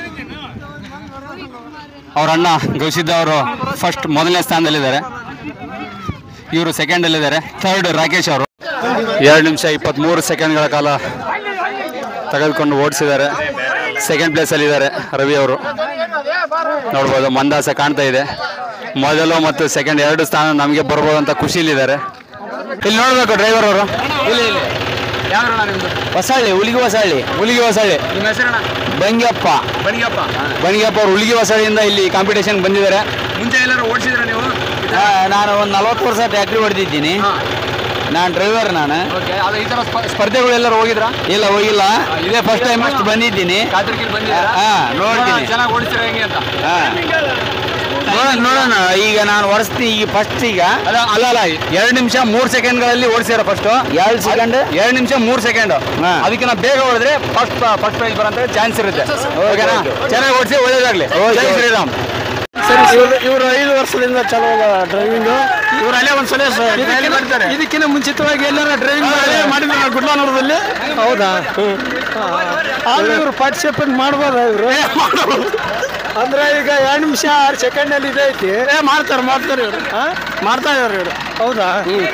ಅವ್ರ ಅಣ್ಣ ಗೌಶಿದ್ದ ಅವರು ಫಸ್ಟ್ ಮೊದಲನೇ ಸ್ಥಾನದಲ್ಲಿದ್ದಾರೆ ಇವರು ಸೆಕೆಂಡಲ್ಲಿದ್ದಾರೆ ಥರ್ಡ್ ರಾಕೇಶ್ ಅವರು ಎರಡು ನಿಮಿಷ ಇಪ್ಪತ್ತ್ಮೂರು ಸೆಕೆಂಡ್ಗಳ ಕಾಲ ತೆಗೆದುಕೊಂಡು ಓಡಿಸಿದ್ದಾರೆ ಸೆಕೆಂಡ್ ಪ್ಲೇಸಲ್ಲಿದ್ದಾರೆ ರವಿ ಅವರು ನೋಡ್ಬೋದು ಮಂದಾಸ ಕಾಣ್ತಾ ಇದೆ ಮೊದಲು ಮತ್ತು ಸೆಕೆಂಡ್ ಎರಡು ಸ್ಥಾನ ನಮಗೆ ಬರ್ಬೋದು ಅಂತ ಖುಷಿಲಿದ್ದಾರೆ ಇಲ್ಲಿ ನೋಡ್ಬೇಕು ಡ್ರೈವರ್ ಅವರು ಇಲ್ಲಿ ಇಲ್ಲಿ ಹೊಸಳ್ಳಿ ಹುಲಿಗಿ ಹೊಸಳ್ಳಿ ಹುಲಿಗಿ ಹೊಸಳ್ಳಿ ನಿಮ್ಮ ಹೆಸರಣ್ಣ ಬಂಗ್ಯಪ್ಪ ಬಣಿಗಪ್ಪ ಬಣಿಗಪ್ಪ ಅವರು ಹುಲಿಗಿ ಹೊಸಳ್ಳಿಯಿಂದ ಇಲ್ಲಿ ಕಾಂಪಿಟೇಷನ್ ಬಂದಿದ್ದಾರೆ ಮುಂಚೆ ಎಲ್ಲರೂ ಓಡಿಸಿದ್ರೆ ನೀವು ನಾನು ಒಂದು ನಲವತ್ತು ವರ್ಷ ಟ್ಯಾಕ್ಟ್ರಿ ಹೊಡೆದಿದ್ದೀನಿ ನಾನು ಡ್ರೈವರ್ ನಾನು ಓಕೆ ಅದು ಈ ಥರ ಸ್ಪ- ಸ್ಪರ್ಧೆಗಳೆಲ್ಲರೂ ಹೋಗಿದ್ರಾ ಇಲ್ಲ ಹೋಗಿಲ್ಲ ಇದೇ ಫಸ್ಟ್ ಟೈಮ್ ಅಷ್ಟು ಬಂದಿದ್ದೀನಿ ಕಾತರ್ಕಿಲ್ ಬಂದಿದ್ದೀರಾ ಹಾ ನೋಡ್ತೀನಿ ಚೆನ್ನಾಗಿ ಓಡಿಸಿರ ಹೆಂಗೆ ಅಂತ ಹಾ ನೋಡೋಣ ನೋಡೋಣ ಈಗ ನಾನು ಹೊಡಿಸ್ತೀನಿ ಈಗ ಫಸ್ಟ್ ಈಗ ಅಲ್ಲ ಅಲ್ಲ ಅಲ್ಲ ಎರಡು ನಿಮಿಷ ಮೂರು ಸೆಕೆಂಡ್ಗಳಲ್ಲಿ ಓಡಿಸಿರ ಫಸ್ಟ್ ಎರಡು ಸೆಕೆಂಡ್ ಎರಡು ನಿಮಿಷ ಮೂರು ಸೆಕೆಂಡ್ ಹಾ. ಅದಕ್ಕೆ ನಾವು ಬೇಗ ಹೊಡೆದ್ರೆ ಫಸ್ಟ್ ಫಸ್ಟ್ ಪ್ರೈಸ್ ಬರೋಂತ ಚಾನ್ಸ್ ಇರುತ್ತೆ ಓಕೆನಾ ಚೆನ್ನಾಗಿ ಓಡಿಸಿ ಒಳ್ಳೇದಾಗ್ಲಿ ಜೈ ಶ್ರೀರಾಮ್ ಸರಿ ಇವರು ಐದು ವರ್ಷದಿಂದ ಚಲೋ ಡ್ರೈವಿಂಗ್ ಇವ್ರು ಅಲ್ಲೇ ಒಂದ್ಸಲ ಮಾಡ್ತಾರೆ ಇದಕ್ಕಿಂತ ಮುಂಚಿತವಾಗಿ ಎಲ್ಲಾರ ಡ್ರೈವಿಂಗ್ ಮಾಡಿದ್ರು ಗುಡ್ಲಾನೂರದಲ್ಲಿ ಹೌದಾ ಆದ್ರೆ ಇವರು ಪಾರ್ಟಿಸಿಪೇಟ್ ಮಾಡ್ಬೋದ ಇವರು ಅಂದ್ರೆ ಈಗ ಎರಡು ನಿಮಿಷ ಆರು ಸೆಕೆಂಡ್ ಅಲ್ಲಿ ಇದೆ ಐತಿ ಮಾಡ್ತಾರೆ ಮಾಡ್ತಾರೆ ಇವರು ಮಾಡ್ತಾ ಇದಾರೆ ಇವರು ಹೌದಾ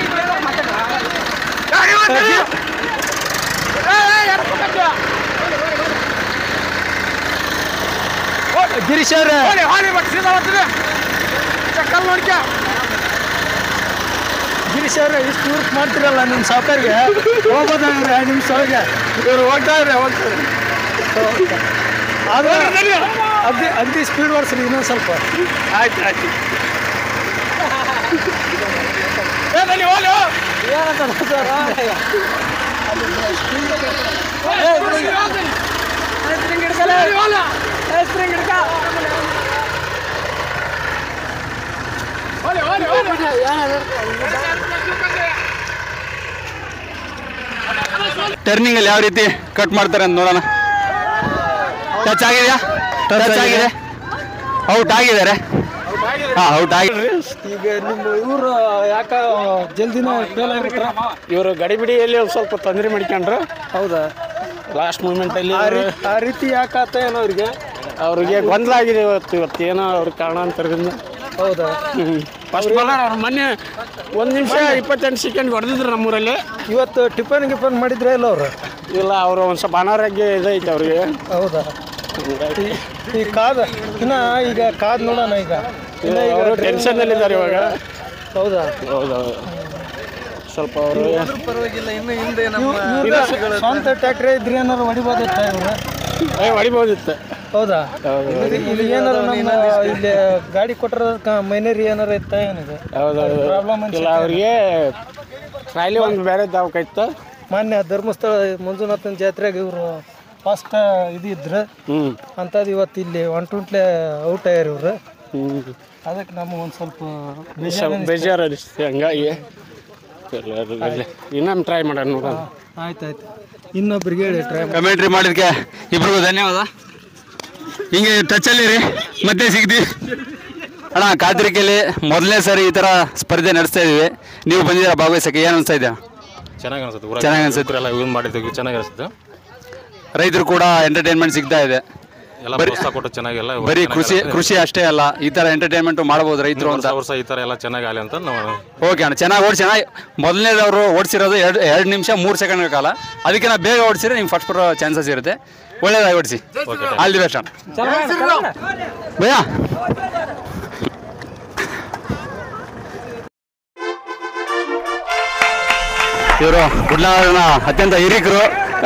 ಗಿರೀಶ್ ಅವ್ರೆ ಗಿರೀಶ್ ಅವ್ರೆ ಇಷ್ಟು ವರ್ಕ್ ಮಾಡ್ತಿರಲ್ಲ ನಿಮ್ಮ ಸಾವುಕಾರಿಗೆ ಹೋಗ್ಬೋದಾಗ್ರೆ ಎರಡು ನಿಮಿಷ ಒಳಗೆ ಇವರು ಹೋಗ್ತಾ ಇದ್ರೆ ಹೋಗ್ತಾರೆ ಆದ್ರೆ ಅಗ್ದಿ ಅಗ್ದಿ ಸ್ಪೀಡ್ ಓಡಿಸ್ರಿ ಇನ್ನೊಂದು ಸ್ವಲ್ಪ ಆಯ್ತು ಆಯ್ತು ಟರ್ನಿಂಗ್ ಅಲ್ಲಿ ಯಾವ ರೀತಿ ಕಟ್ ಮಾಡ್ತಾರೆ ಅಂತ ನೋಡೋಣ ಟಚ್ ಆಗಿದೆಯಾ ಟಚ್ ಆಗಿದೆ ಔಟ್ ಆಗಿದ್ದಾರೆ ಹಾ ಔಟ್ ಆಗಿ ಈಗ ನಿಮ್ಮ ಇವರು ಯಾಕ ಜಲ್ದಿನ ಫೇಲ್ ಆಗ್ಬಿಟ್ರ ಇವರು ಗಡಿಬಿಡಿಯಲ್ಲಿ ಒಂದು ಸ್ವಲ್ಪ ತೊಂದರೆ ಮಾಡ್ಕೊಂಡ್ರು ಹೌದಾ ಲಾಸ್ಟ್ ಮೂಮೆಂಟಲ್ಲಿ ಆ ರೀತಿ ಯಾಕಾತ ಏನೋ ಅವ್ರಿಗೆ ಅವ್ರಿಗೆ ಗೊಂದಲ ಆಗಿದೆ ಇವತ್ತು ಇವತ್ತು ಏನೋ ಅವ್ರ ಕಾರಣಾಂತರದಿಂದ ಹೌದಾ ಫಸ್ಟ್ ಬಾಲರ್ ಅವ್ರು ಮೊನ್ನೆ ಒಂದು ನಿಮಿಷ ಇಪ್ಪತ್ತೆಂಟು ಸೆಕೆಂಡ್ ಹೊಡೆದಿದ್ರು ನಮ್ಮೂರಲ್ಲಿ ಇವತ್ತು ಟಿಫನ್ ಗಿಫನ್ ಮಾಡಿದ್ರೆ ಇಲ್ಲ ಅವರು ಇಲ್ಲ ಅವರು ಒಂದು ಸ್ವಲ್ಪ ಅನಾರೋಗ್ಯ ಇದೈತೆ ಅವ್ರಿಗೆ ಹೌದಾ ಈ ಕಾದ ಇನ್ನ ಈಗ ಕಾದ್ ನೋಡೋಣ ಈಗ ಅವರು ಟೆನ್ಷನ್ನಲ್ಲಿದ್ದಾರೆ ಇವಾಗ ಹೌದಾ ಹೌದೌದು ಸ್ವಲ್ಪ ಅವರು ಪರವಾಗಿಲ್ಲ ಇನ್ನು ಹಿಂದೆ ಸ್ವಂತ ಟ್ಯಾಕ್ಟ್ರಿ ಇದ್ರೆ ಏನಾರು ಹೊಡಿಬೋದಿತ್ತ ಇವರು ಏ ಹೊಡಿಬೋದಿತ್ತು ಹೌದಾ ಇಲ್ಲಿ ಏನಾರು ನಮ್ಮ ಇಲ್ಲಿ ಗಾಡಿ ಕೊಟ್ಟರ ಮೈನರಿ ಏನಾರು ಇತ್ತ ಏನಿದೆ ಹೌದೌದು ಪ್ರಾಬ್ಲಮ್ ಇಲ್ಲ ಅವ್ರಿಗೆ ಖಾಲಿ ಒಂದು ಬೇರೆ ದವಾಖಾಯ್ತು ಮಾನ್ಯ ಧರ್ಮಸ್ಥಳ ಮಂಜುನಾಥನ ಜಾತ್ರೆಗೆ ಇವರು ಫಸ್ಟ್ ಇದು ಇದ್ರು ಅಂಥದ್ದು ಇವತ್ತು ಇಲ್ಲಿ ಒನ್ ಟ್ವೆಂಟ್ಲೆ ಔಟ್ ಆಗ್ಯಾರ ಇವರು ಅದಕ್ಕೆ ನಮಗೆ ಒಂದು ಸ್ವಲ್ಪ ಬೇಜಾರು ಅನಿಸ್ತು ಹಂಗಾಗಿ ಇನ್ನೊಮ್ಮೆ ಟ್ರೈ ಮಾಡೋಣ ನೋಡೋಣ ಆಯ್ತು ಆಯ್ತು ಇನ್ನೊಬ್ರಿಗೆ ಹೇಳಿ ಟ್ರೈ ಕಮೆಂಟ್ರಿ ಮಾಡಿದ್ಕೆ ಇಬ್ರಿಗೂ ಧನ್ಯವಾದ ಹಿಂಗೆ ಟಚಲ್ಲಿ ರೀ ಮತ್ತೆ ಸಿಗ್ತೀವಿ ಅಣ್ಣ ಕಾತ್ರಿಕೆಯಲ್ಲಿ ಮೊದಲನೇ ಸರಿ ಈ ಥರ ಸ್ಪರ್ಧೆ ನಡೆಸ್ತಾ ಇದೀವಿ ನೀವು ಬಂದಿದ್ದೀರಾ ಭಾಗವಹಿಸಕ್ಕೆ ಏನು ಅನಿಸ್ತಾ ಇದೆ ಚೆನ್ನಾಗಿ ಅನ್ಸುತ್ತೆ ಚೆನ್ನಾಗಿ ಅನ್ಸುತ್ತೆ. ಎಲ್ಲ ಯೂಸ್ ಮಾಡಿದ್ದಕ್ಕೆ ಚೆನ್ನಾಗಿ ಅನಿಸುತ್ತೆ ರೈತರು ಕೂಡ ಎಂಟರ್ಟೈನ್ಮೆಂಟ್ ಸಿಗ್ತಾ ಇದೆ ಎಲ್ಲ ಬರೀ- ಪ್ರೋತ್ಸಾಹ ಕೊಟ್ಟು ಚೆನ್ನಾಗಿ ಎಲ್ಲ ಬರೀ ಚೆನ್ನಾಗಿ ಕೃಷಿ ಆಗುತ್ತೆ. ಕೃಷಿ ಅಷ್ಟೇ ಅಲ್ಲ ಈ ಥರ ಎಂಟರ್ಟೈನ್ಮೆಂಟ್ ಮಾಡ್ಬೋದು ರೈತರು ವರ್ಷ ಅಂತ ವರ್ಷ ಈ ಥರ ಎಲ್ಲ ಚೆನ್ನಾಗಿ ಆಗಲಿ ಅಂತ ನಾವು ಓಕೆ ಅಣ್ಣ ಚೆನ್ನಾಗಿ ಓಡಿಸಿ ಅಣ್ಣ ಮೊದಲನೇದವರು ಓಡಿಸಿರೋದು ಎರಡು ಎರಡು ನಿಮಿಷ ಮೂರು ಸೆಕೆಂಡ್ ಕಾಲ ಅದಕ್ಕೆ ನಾವು ಬೇಗ ಓಡಿಸಿದ್ರೆ ನಿಮ್ಗೆ ಫಸ್ಟ್ ಬರೋ ಚಾನ್ಸಸ್ ಇರುತ್ತೆ ಒಳ್ಳೇದಾಗಿ ಓಡಿಸಿ ಆಲ್ ದಿ ಬೆಸ್ಟ್ ಅಣ್ಣ ಭಯ ಇವರು ಗುಡ್ಲಾನ ಅತ್ಯಂತ ಹಿರಿಕರು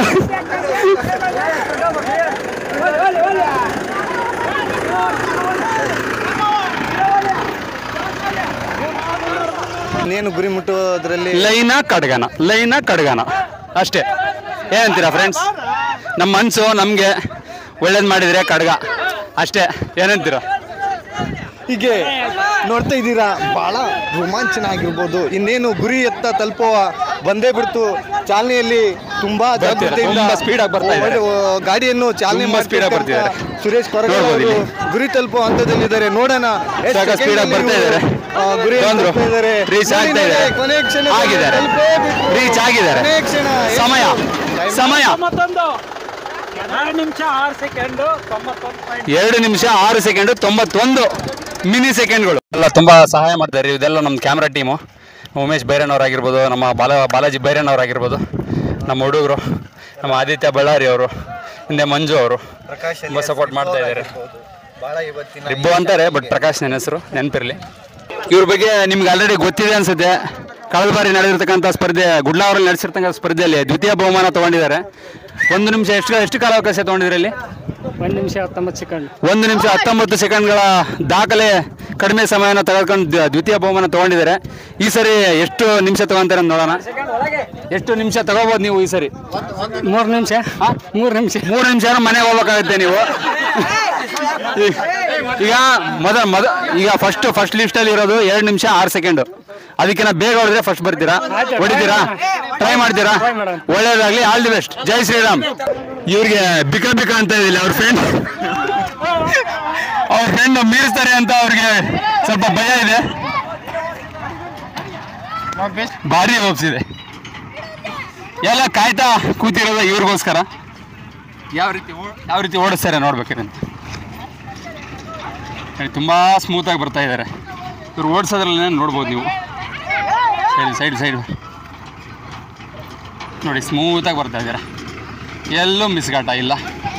ಇನ್ನೇನು ಗುರಿ ಮುಟ್ಟುವುದರಲ್ಲಿ ಲೈನ ಕಡ್ಗನ ಲೈನ ಕಡ್ಗನ ಅಷ್ಟೇ ಏನಂತೀರಾ ಫ್ರೆಂಡ್ಸ್ ನಮ್ಮ ಮನಸ್ಸು ನಮಗೆ ಒಳ್ಳೇದು ಮಾಡಿದರೆ ಕಡ್ಗ ಅಷ್ಟೇ ಏನಂತೀರಾ ಹೀಗೆ ನೋಡ್ತಾ ಇದ್ದೀರಾ ಬಹಳ ರೋಮಾಂಚನ ಆಗಿರ್ಬೋದು ಇನ್ನೇನು ಗುರಿ ಎತ್ತ ತಲುಪುವ ಬಂದೇ ಬಿಡ್ತು ಚಾಲನೆಯಲ್ಲಿ ತುಂಬಾ ಜಾಗೃತಿಯಿಂದ ತುಂಬಾ speed ಆಗಿ ಬರ್ತಾ ಇದ್ದಾರೆ. ಓ- ಗಾಡಿಯನ್ನು ಚಾಲನೆ ತುಂಬಾ speed ಆಗಿ ಮಾಡ್ತಿರ್ತಕ್ಕಂಥ ಬರ್ತಿದ್ದಾರೆ. ಸುರೇಶ್ ಕೊರಗ ನೋಡ್ಬೋದು ಅವರು ಇಲ್ಲಿ. ಗುರಿ ತಲುಪುವ ಹಂತದಲ್ಲಿದ್ದಾರೆ ನೋಡೋಣ ಎಷ್ಟು ಸಾಕ speed ಆಗಿ second ಬರ್ತಾ ಅಲ್ಲಿ ಇದ್ದಾರೆ. ಇವರು, ಆ, ಗುರಿ ಬಂದ್ರು. ತಲುಪ್ತಾ ಇದ್ದಾರೆ. Reach ಆಗ್ತಾ ನೋಡಿ, ಇದ್ದಾರೆ. ಕೊನೆ ಕ್ಷಣ ಆಗಿದ್ದಾರೆ. ತಲುಪೇಬಿಟ್ರು. ರೀಚ್ ಆಗಿದ್ದಾರೆ ಕೊನೆ ಕ್ಷಣ ಎಷ್ಟು? ಸಮಯ ಸಮಯ ತೊಂಬತ್ತೊಂದು ಎರಡು ನಿಮಿಷ ಆರು ಸೆಕೆಂಡು ತೊಂಬತ್ತೊಂದು ಪಾಯಿಂಟ್ ಎರಡು ನಿಮಿಷ ಆರು ಸೆಕೆಂಡ್ ತೊಂಬತ್ತೊಂದು ಮಿನಿ ಸೆಕೆಂಡ್ಗಳು ಎಲ್ಲ ತುಂಬಾ ಸಹಾಯ ಮಾಡ್ತಾರೆ ಇದೆಲ್ಲ ನಮ್ಮ ಕ್ಯಾಮ್ರಾ ಟೀಮು ಉಮೇಶ್ ಬೈರನ್ ಅವರಾಗಿರ್ಬೋದು ನಮ್ಮ ಬಾಲ ಬಾಲಾಜಿ ಬೈರನ್ ಅವರಾಗಿರ್ಬೋದು ನಮ್ಮ ಹುಡುಗರು ನಮ್ಮ ಆದಿತ್ಯ ಬಳ್ಳಾರಿ ಅವರು ಹಿಂದೆ ಮಂಜು ಅವರು ತುಂಬ ಸಪೋರ್ಟ್ ಮಾಡ್ತಾ ಇದ್ದಾರೆ ಬಹಳ ಇವತ್ತಿನ ರಿಬ್ಬು ಅಂತಾರೆ ಬಟ್ ಪ್ರಕಾಶ್ ನನ್ನ ಹೆಸರು ನೆನಪಿರಲಿ ಇವ್ರ ಬಗ್ಗೆ ನಿಮ್ಗೆ ಆಲ್ರೆಡಿ ಗೊತ್ತಿದೆ ಅನ್ಸುತ್ತೆ ಕಳೆದ ಬಾರಿ ನಡೆದಿರ್ತಕ್ಕಂಥ ಸ್ಪರ್ಧೆ ಗುಡ್ಲಾವರಲ್ಲಿ ನಡೆಸಿರ್ತಕ್ಕಂಥ ಸ್ಪರ್ಧೆಯಲ್ಲಿ ದ್ವಿತೀಯ ಬಹುಮಾನ ತಗೊಂಡಿದ್ದಾರೆ ಒಂದು ನಿಮಿಷ ಎಷ್ಟು ಎಷ್ಟು ಕಾಲಾವಕಾಶ ತಗೊಂಡಿದ್ರಲ್ಲಿ ಒಂದು ನಿಮಿಷ ಹತ್ತೊಂಬತ್ತು ಸೆಕೆಂಡ್ ಒಂದು ನಿಮಿಷ ಹತ್ತೊಂಬತ್ತು ಸೆಕೆಂಡ್ಗಳ ದಾಖಲೆ ಕಡಿಮೆ ಸಮಯನ ತೆಗೆದುಕೊಂಡು ದ್ವ- ದ್ವಿತೀಯ ಬಹುಮಾನ ತಗೊಂಡಿದ್ದಾರೆ ಈ ಸರಿ ಎಷ್ಟು ನಿಮಿಷ ತಗೊಂತಾರೆ ಅಂತ ನೋಡೋಣ ಎಷ್ಟು ನಿಮಿಷ ತಗೋಬೋದು ನೀವು ಈ ಸರಿ ಮೂರು ನಿಮಿಷ ಮೂರು ನಿಮಿಷ ಮೂರು ನಿಮಿಷ ಮನೆಗೆ ಹೋಗ್ಬೇಕಾಗುತ್ತೆ ನೀವು ಈ- ಈಗ ಮೊದ ಮೊದ ಈಗ ಫಸ್ಟ್ ಫಸ್ಟ್ ಲಿಸ್ಟಲ್ಲಿ ಇರೋದು ಎರಡು ನಿಮಿಷ ಆರು ಸೆಕೆಂಡು ಅದಕ್ಕಿಂತ ಬೇಗ ಹೊಡೆದ್ರೆ ಫಸ್ಟ್ ಬರ್ತೀರಾ ಹೊಡಿತೀರಾ ಟ್ರೈ ಮಾಡ್ತೀರಾ ಒಳ್ಳೇದಾಗ್ಲಿ ಆಲ್ ದಿ ಬೆಸ್ಟ್ ಜೈ ಶ್ರೀರಾಮ್ ಇವ್ರಿಗೆ ಬಿಕ ಬಿಕ ಅಂತ ಇದಿಲ್ಲ ಅವ್ರ ಫ್ರೆಂಡ್ ಅವ್ರ ಫ್ರೆಂಡ್ ಮೀರಿಸ್ತಾರೆ ಅಂತ ಅವ್ರಿಗೆ ಸ್ವಲ್ಪ ಭಯ ಇದೆ ಭಾರಿ ಹೋಪ್ಸ್ ಇದೆ ಎಲ್ಲ ಕಾಯ್ತಾ ಕೂತಿರೋದು ಇವ್ರಿಗೋಸ್ಕರ ಯಾವ ರೀತಿ ಓ- ಯಾವ ರೀತಿ ಓಡಿಸ್ತಾರೆ ನೋಡ್ಬೇಕಾರೆ ಅಂತ ಹೇಳಿ ತುಂಬ ಸ್ಮೂತಾಗಿ ಬರ್ತಾ ಇದ್ದಾರೆ ಇವ್ರು ಓಡಿಸೋದ್ರಲ್ಲೇ ನೋಡ್ಬೋದು ನೀವು ಸೈಡ್ ಸೈಡ್ ಸೈಡ್ ನೋಡಿ ಸ್ಮೂತಾಗಿ ಬರ್ತಾ ಇದ್ದಾರೆ ಎಲ್ಲೂ ಮಿಸ್ಗಾಟ ಇಲ್ಲ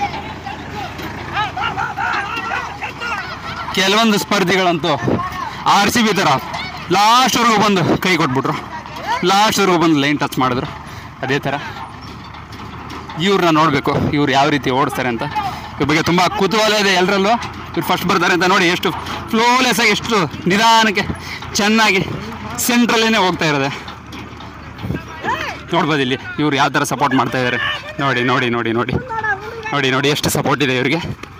ಕೆಲವೊಂದು ಸ್ಪರ್ಧಿಗಳಂತೂ ಆರ್ ಸಿ ಬಿ ಥರ ಲಾಸ್ಟ್ವರೆಗೂ ಬಂದು ಕೈ ಕೊಟ್ಬಿಟ್ರು ಲಾಸ್ಟ್ವರೆಗೂ ಬಂದು ಲೈನ್ ಟಚ್ ಮಾಡಿದ್ರು ಅದೇ ಥರ ಇವ್ರನ್ನ ನೋಡಬೇಕು ಇವ್ರು ಯಾವ ರೀತಿ ಓಡಿಸ್ತಾರೆ ಅಂತ ಇವ್ರ ಬಗ್ಗೆ ತುಂಬ ಕುತೂಹಲ ಇದೆ ಎಲ್ಲರಲ್ಲೂ ಇವ್ರು ಫಸ್ಟ್ ಬರ್ತಾರೆ ಅಂತ ನೋಡಿ ಎಷ್ಟು ಫ್ಲೋಲೆಸ್ ಆಗಿ ಎಷ್ಟು ನಿಧಾನಕ್ಕೆ ಚೆನ್ನಾಗಿ ಸೆಂಟ್ರಲ್ಲೇ ಹೋಗ್ತಾ ಇರೋದೆ ನೋಡ್ಬೋದು ಇಲ್ಲಿ ಇವ್ರು ಯಾವ ಥರ ಸಪೋರ್ಟ್ ಮಾಡ್ತಾ ಇದ್ದಾರೆ ನೋಡಿ ನೋಡಿ ನೋಡಿ ನೋಡಿ ನೋಡಿ ನೋಡಿ ಎಷ್ಟು ಸಪೋರ್ಟ್ ಇದೆ ಇವರಿಗೆ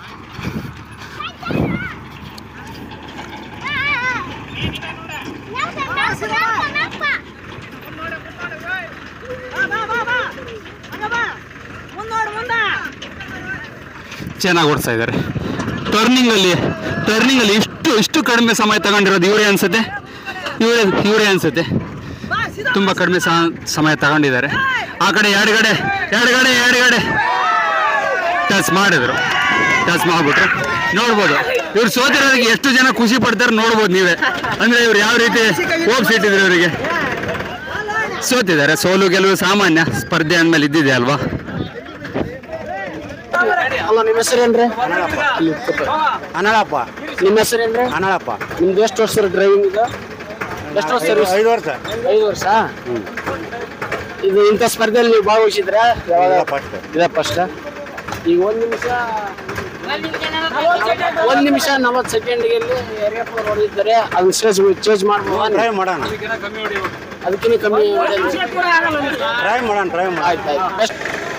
ಚೆನ್ನಾಗಿ ಓಡಿಸ್ತಾ ಇದ್ದಾರೆ ಟರ್ನಿಂಗಲ್ಲಿ ಟರ್ನಿಂಗಲ್ಲಿ ಇಷ್ಟು ಇಷ್ಟು ಕಡಿಮೆ ಸಮಯ ತಗೊಂಡಿರೋದು ಇವರೇ ಅನ್ಸುತ್ತೆ ಇವರೇ ಇವರೇ ಅನ್ಸುತ್ತೆ ತುಂಬ ಕಡಿಮೆ ಸ- ಸಮಯ ತಗೊಂಡಿದ್ದಾರೆ ಆ ಕಡೆ ಎಡಗಡೆ ಎಡಗಡೆ ಎಡಗಡೆ ಟಚ್ ಮಾಡಿದ್ರು ಟಚ್ ಮಾಡಿಬಿಟ್ರು ನೋಡ್ಬೋದು ಇವ್ರು ಸೋತಿರೋದಕ್ಕೆ ಎಷ್ಟು ಜನ ಖುಷಿ ಪಡ್ತಾರೆ ನೋಡ್ಬೋದು ನೀವೇ ಅಂದರೆ ಇವ್ರು ಯಾವ ರೀತಿ ಹೋಪ್ಸ್ ಇಟ್ಟಿದ್ರು ಇವರಿಗೆ ಸೋತಿದ್ದಾರೆ ಸೋಲು ಗೆಲುವು ಸಾಮಾನ್ಯ ಸ್ಪರ್ಧೆ ಅಂದಮೇಲೆ ಇದ್ದಿದೆ ಅಲ್ವಾ ಅಲ್ಲ ನಿಮ್ಮ ಹೆಸರೇನ್ರಿ ಅನಳಪ್ಪ ನಿಮ್ಮ ಹೆಸರೇನ್ರಿ ಅನಳಪ್ಪ ನಿಮ್ದು ಎಷ್ಟು ವರ್ಷ ಡ್ರೈವಿಂಗ್ ಇದು ಎಷ್ಟು ವರ್ಷ ಸರ್ವಿಸ್ ಐದು ವರ್ಷ ಐದು ವರ್ಷ ಇದು ಇಂಥ ಸ್ಪರ್ಧೆಯಲ್ಲಿ ನೀವು ಭಾಗವಹಿಸಿದ್ರ ಇದೇ ಫಸ್ಟ್ ಈಗ ಒಂದು ನಿಮಿಷ ಒಂದು ನಿಮಿಷ ನಲವತ್ತು ಸೆಕೆಂಡ್ಗೆ ಎರಿಯಪ್ಪ ಹೊಡೆದಿದ್ದಾರೆ ಅದನ್ನ ಸ್ಟೇಜ್ ಚೇಂಜ್ ಮಾಡ್ಬೋದು ಟ್ರೈ ಮಾಡೋಣ ಅದಕ್ಕಿಂತ ಕಮ್ಮಿ ಟ್ರೈ ಮಾಡೋಣ ಟ್ರೈ ಮಾಡೋಣ ಆಯ್ತು ಆಯ್ತು ಬೆಸ್ಟ್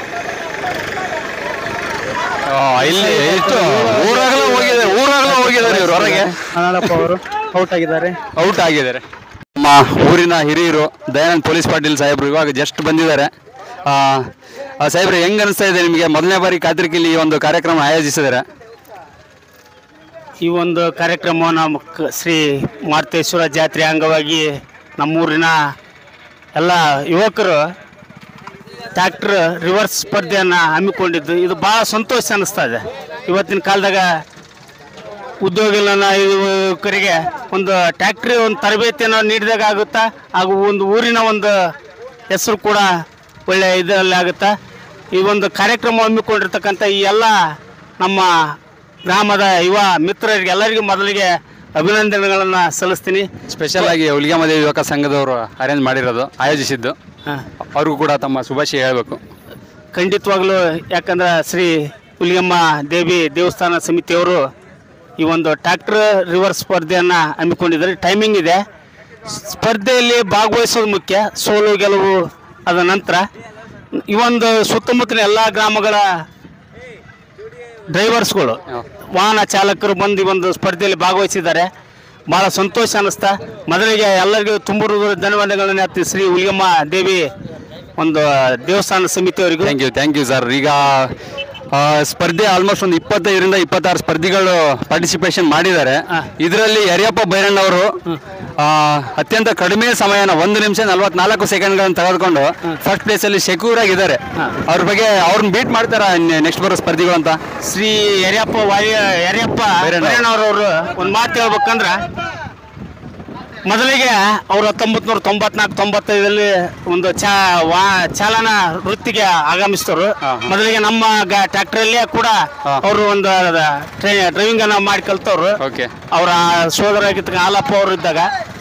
ಆ, ಇಲ್ಲಿ ಎಷ್ಟು ಊರಾಗಲೂ ಹೋಗಿದ್ದಾರೆ ಊರಾಗಲೂ ಹೋಗಿದ್ದಾರೆ ಇವರು ಹೊರಗೆ ಅನಳಪ್ಪ ಅವರು ಔಟ್ ಆಗಿದ್ದಾರೆ ಔಟ್ ಆಗಿದ್ದಾರೆ ನಮ್ಮ ಊರಿನ ಹಿರಿಯರು ದಯಾನಂದ್ ಪೊಲೀಸ್ ಪಾಟೀಲ್ ಸಾಹೇಬ್ರು ಇವಾಗ ಜಸ್ಟ್ ಬಂದಿದ್ದಾರೆ ಆ, ಆ, ಸಾಹೇಬ್ರೆ ಹೆಂಗ್ ಅನಿಸ್ತಾ ಇದೆ ನಿಮಗೆ ಮೊದಲನೇ ಬಾರಿ ಕಾತ್ರಿಕಿಲಿ ಈ ಒಂದು ಕಾರ್ಯಕ್ರಮ ಆಯೋಜಿಸಿದ್ದಾರೆ ಈ ಒಂದು ಕಾರ್ಯಕ್ರಮ ನಮ್ಮ ಕ- ಶ್ರೀ ಮಾರ್ತೇಶ್ವರ ಜಾತ್ರೆ ಅಂಗವಾಗಿ ನಮ್ಮೂರಿನ ಎಲ್ಲ ಯುವಕರು ಟ್ಯಾಕ್ಟ್ರ್ ರಿವರ್ಸ್ ಸ್ಪರ್ಧೆಯನ್ನು ಹಮ್ಮಿಕೊಂಡಿದ್ದು ಇದು ಭಾಳ ಸಂತೋಷ ಅನ್ನಿಸ್ತಾ ಇದೆ ಇವತ್ತಿನ ಕಾಲದಾಗ ಉದ್ಯೋಗಿಗಳನ್ನ ಯುವಕರಿಗೆ ಒಂದು ಟ್ಯಾಕ್ಟ್ರಿ ಒಂದು ತರಬೇತಿಯನ್ನು ನೀಡಿದಾಗ ಆಗುತ್ತಾ ಹಾಗೂ ಒಂದು ಊರಿನ ಒಂದು ಹೆಸರು ಕೂಡ ಒಳ್ಳೆಯ ಇದರಲ್ಲಿ ಆಗುತ್ತಾ ಈ ಒಂದು ಕಾರ್ಯಕ್ರಮ ಹಮ್ಮಿಕೊಂಡಿರ್ತಕ್ಕಂಥ ಈ ಎಲ್ಲ ನಮ್ಮ ಗ್ರಾಮದ ಯುವ ಮಿತ್ರರಿಗೆ ಎಲ್ಲರಿಗೂ ಮೊದಲಿಗೆ ಅಭಿನಂದನೆಗಳನ್ನು ಸಲ್ಲಿಸ್ತೀನಿ ಸ್ಪೆಷಲ್ ಆಗಿ ಹುಲಿಗೆಮದೆ ಯುವಕ ಸಂಘದವರು ಅರೇಂಜ್ ಮಾಡಿರೋದು ಆಯೋಜಿಸಿದ್ದು ಅವ್ರಿಗೂ ಕೂಡ ತಮ್ಮ ಶುಭಾಶಯ ಹೇಳಬೇಕು ಖಂಡಿತವಾಗ್ಲೂ ಯಾಕಂದ್ರೆ ಶ್ರೀ ಹುಲಿಯಮ್ಮ ದೇವಿ ದೇವಸ್ಥಾನ ಸಮಿತಿಯವರು ಈ ಒಂದು ಟ್ರ್ಯಾಕ್ಟರ್ ರಿವರ್ಸ್ ಸ್ಪರ್ಧೆಯನ್ನು ಹಮ್ಮಿಕೊಂಡಿದ್ದಾರೆ ಟೈಮಿಂಗ್ ಇದೆ ಸ್ಪರ್ಧೆಯಲ್ಲಿ ಭಾಗವಹಿಸೋದು ಮುಖ್ಯ ಸೋಲು ಗೆಲುವು ಅದ ನಂತರ ಈ ಒಂದು ಸುತ್ತಮುತ್ತಲಿನ ಎಲ್ಲ ಗ್ರಾಮಗಳ ಡ್ರೈವರ್ಸ್ಗಳು ವಾಹನ ಚಾಲಕರು ಬಂದು ಈ ಒಂದು ಸ್ಪರ್ಧೆಯಲ್ಲಿ ಭಾಗವಹಿಸಿದ್ದಾರೆ ಭಾಳ ಸಂತೋಷ ಅನ್ನಿಸ್ತಾ ಮೊದಲಿಗೆ ಎಲ್ಲರಿಗೂ ತುಂಬ ಧನ್ಯವಾದಗಳನ್ನು ಹೇಳ್ತೀನಿ ಶ್ರೀ ಹುಲಿಯಮ್ಮ ದೇವಿ ಒಂದು ದೇವಸ್ಥಾನ ಸಮಿತಿಯವರಿಗೂ thank you thank you sir ಈಗ ಆ, ಸ್ಪರ್ಧೆ ಆಲ್ಮೋಸ್ಟ್ ಒಂದು ಇಪ್ಪತ್ತೈದರಿಂದ ಇಪ್ಪತ್ತಾರು ಸ್ಪರ್ಧಿಗಳು ಪಾರ್ಟಿಸಿಪೇಷನ್ ಮಾಡಿದ್ದಾರೆ ಇದರಲ್ಲಿ ಯರಿಯಪ್ಪ ಬೈರಣ್ಣ ಅವರು ಅತ್ಯಂತ ಕಡಿಮೆ ಸಮಯನ ಒಂದು ನಿಮಿಷ ನಲವತ್ನಾಲ್ಕು ಸೆಕೆಂಡ್ಗಳನ್ನು ತೆಗೆದುಕೊಂಡು ಫಸ್ಟ್ ಪ್ಲೇಸ್ ಅಲ್ಲಿ ಸೆಕ್ಯೂರ್ ಆಗಿದ್ದಾರೆ ಅವ್ರ ಬಗ್ಗೆ ಅವ್ರನ್ನ ಬೀಟ್ ಮಾಡ್ತಾರ ನೆಕ್ಸ್ಟ್ ಬರೋ ಸ್ಪರ್ಧಿಗಳು ಅಂತ ಶ್ರೀ ಯರಿಯಪ್ಪ ವಾಯ ಯರಿಯಪ್ಪ ಬೈರಣ್ಣ. ಬೈರಣ್ಣವ್ರವ್ರು ಒಂದು ಮಾತು ಹೇಳ್ಬೇಕಂದ್ರ ಮೊದಲಿಗೆ ಅವರು ಹತ್ತೊಂಬತ್ತು ನೂರ ತೊಂಬತ್ನಾಲ್ಕು ತೊಂಬತ್ತೈದರಲ್ಲಿ ಒಂದು ಚಾ ವಾ ಚಾಲನಾ ವೃತ್ತಿಗೆ ಆಗಮಿಸಿದವರು ಮೊದಲಿಗೆ ನಮ್ಮ ಟ್ರ್ಯಾಕ್ಟರಲ್ಲೇ ಕೂಡ ಅವರು ಒಂದು ಡ್ರೈವಿಂಗ್ ಅನ್ನ ಮಾಡಿ ಕಲ್ತವ್ರು ಓಕೆ ಅವರ ಸೋದರ ಆಗಿರ್ತಕ್ಕ ಹಾಲಪ್ಪ ಅವರು ಇದ್ದಾಗ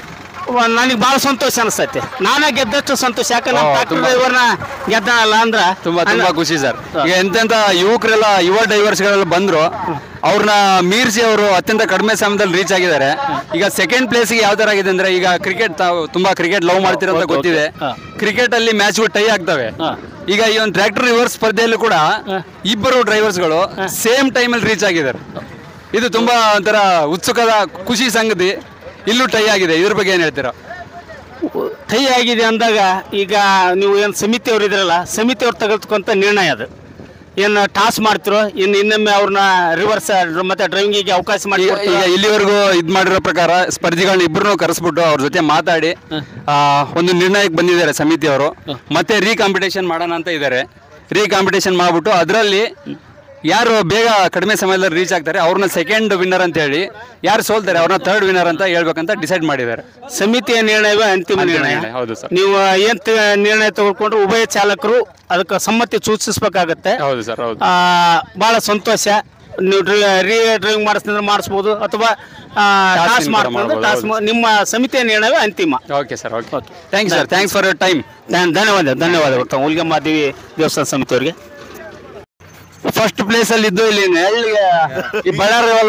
ನನಗೆ ಭಾಳ ಸಂತೋಷ ಅನಿಸ್ತೈತಿ ನಾನೇ ಗೆದ್ದಷ್ಟು ಸಂತೋಷ ಯಾಕಂದ್ರೆ ನಮ್ಮ ಓ, ಟ್ರ್ಯಾಕ್ಟರ್ ತುಂಬಾ- ಡ್ರೈವರ್ನ ಗೆದ್ದಲ್ಲ ಅಂದ್ರ ತುಂಬಾ ತುಂಬಾ ಖುಷಿ ಸರ್ ಈಗ ಎಂತೆಂತ ಯುವಕರೆಲ್ಲ ಯುವ ಡೈವರ್ಸ್ಗಳೆಲ್ಲ ಬಂದ್ರು ಅವ್ರನ್ನ ಮೀರಿಸಿ ಅವರು ಅತ್ಯಂತ ಕಡಿಮೆ ಸಮಯದಲ್ಲಿ ರೀಚ್ ಆಗಿದ್ದಾರೆ ಈಗ ಸೆಕೆಂಡ್ ಪ್ಲೇಸ್ಗೆ ಯಾವ ತರ ಆಗಿದೆ ಅಂದ್ರೆ ಈಗ ಕ್ರಿಕೆಟ್ ತಾವು ತುಂಬಾ ಕ್ರಿಕೆಟ್ ಲವ್ ಮಾಡ್ತೀರ ಅಂತ ಗೊತ್ತಿದೆ ಕ್ರಿಕೆಟ್ ಅಲ್ಲಿ ಮ್ಯಾಚ್ಗಳು ಟೈ ಆಗ್ತವೆ ಈಗ ಈ ಒಂದು ಟ್ರ್ಯಾಕ್ಟರ್ ರಿವರ್ಸ್ ಸ್ಪರ್ಧೆಯಲ್ಲೂ ಕೂಡ ಇಬ್ಬರು ಡ್ರೈವರ್ಸ್ಗಳು ಸೇಮ್ ಟೈಮಲ್ಲಿ ರೀಚ್ ಆಗಿದ್ದಾರೆ ಇದು ತುಂಬಾ ಒಂಥರ ಉತ್ಸುಕದ ಖುಷಿ ಸಂಗತಿ ಇಲ್ಲೂ ಟೈ ಆಗಿದೆ ಇದ್ರ ಬಗ್ಗೆ ಏನ್ ಹೇಳ್ತೀರಾ ಕೈ ಆಗಿದೆ ಅಂದಾಗ ಈಗ ನೀವು ಏನು ಸಮಿತಿಯವ್ರು ಇದ್ರಲ್ಲ ಸಮಿತಿಯವ್ರು ತೆಗೆದುಕೊಂತ ನಿರ್ಣಯ ಅದು ಏನು ಟಾಸ್ ಮಾಡ್ತಿರೋ ಇನ್ನು ಇನ್ನೊಮ್ಮೆ ಅವ್ರನ್ನ ರಿವರ್ಸ್ ಮತ್ತೆ ಡ್ರೈವಿಂಗಿಗೆ ಅವಕಾಶ ಮಾಡಿ ಈಗ ಈಗ ಇಲ್ಲಿವರೆಗೂ ಇದ್ ಮಾಡಿರೋ ಪ್ರಕಾರ ಸ್ಪರ್ಧಿಗಳನ್ನ ಇಬ್ಬರನ್ನು ಕರೆಸ್ಬಿಟ್ಟು ಅವ್ರ ಜೊತೆ ಮಾತಾಡಿ ಆ, ಒಂದು ನಿರ್ಣಯಕ್ಕೆ ಬಂದಿದ್ದಾರೆ ಸಮಿತಿಯವರು ಮತ್ತೆ ರೀ ಕಾಂಪಿಟೇಷನ್ ಮಾಡೋಣ ಅಂತ ಇದ್ದಾರೆ ರೀ ಕಾಂಪಿಟೇಷನ್ ಮಾಡ್ಬಿಟ್ಟು ಅದರಲ್ಲಿ ಯಾರು ಬೇಗ ಕಡಿಮೆ ಸಮಯದಲ್ಲಿ ರೀಚ್ ಆಗ್ತಾರೆ ಅವ್ರನ್ನ ಸೆಕೆಂಡ್ ವಿನ್ನರ್ ಅಂತ ಹೇಳಿ ಯಾರು ಸೋಲ್ತಾರೆ ಅವ್ರನ್ನ ಥರ್ಡ್ ವಿನ್ನರ್ ಅಂತ ಹೇಳ್ಬೇಕಂತ ಡಿಸೈಡ್ ಮಾಡಿದ್ದಾರೆ ಸಮಿತಿಯ ನಿರ್ಣಯವೇ ಅಂತಿಮ ಅಂತಿಮ ನಿರ್ಣಯ ನಿರ್ಣಯ, ಹೌದು ಸರ್. ನೀವು ಏನ್ ತ- ನಿರ್ಣಯ ತೆಗೆದುಕೊಂಡ್ರು ಉಭಯ ಚಾಲಕರು ಅದಕ್ಕೆ ಸಮ್ಮತಿ ಸೂಚಿಸಬೇಕಾಗತ್ತೆ ಹೌದು ಸರ್ ಹೌದು ಆ, ಬಹಳ ಸಂತೋಷ ನೀವು ರೀ ಡ್ರೈವಿಂಗ್ ಮಾಡಿಸಿದ್ರೆ ಮಾಡಿಸ್ಬೋದು ಅಥವಾ Task ಟಾಸ್ in ಕೂಡ ಮಾಡ್ಬೋದು ಮಾಡ್ಬೋದು, ಟಾಸ್ ಹೌದು. ನಿಮ್ಮ ಸಮಿತಿಯ ನಿರ್ಣಯವೇ ಅಂತಿಮ okay sir okay thank you sir thanks for your time ಧನ್ಯವಾದ ಧನ್ಯವಾದಗಳು ತಾವು ಹುಲ್ಗಮ್ಮ ದೇವಿ ದೇವಸ್ಥಾನ ಸಮಿತಿಯವರಿಗೆ ಫಸ್ಟ್ ಪ್ಲೇಸ್ ಅಲ್ಲಿ ಇದ್ದು ಇಲ್ಲಿ ನೆರಳಿಗೆ ಈ ಬಳ್ಳಾರಿ ಹೊಲ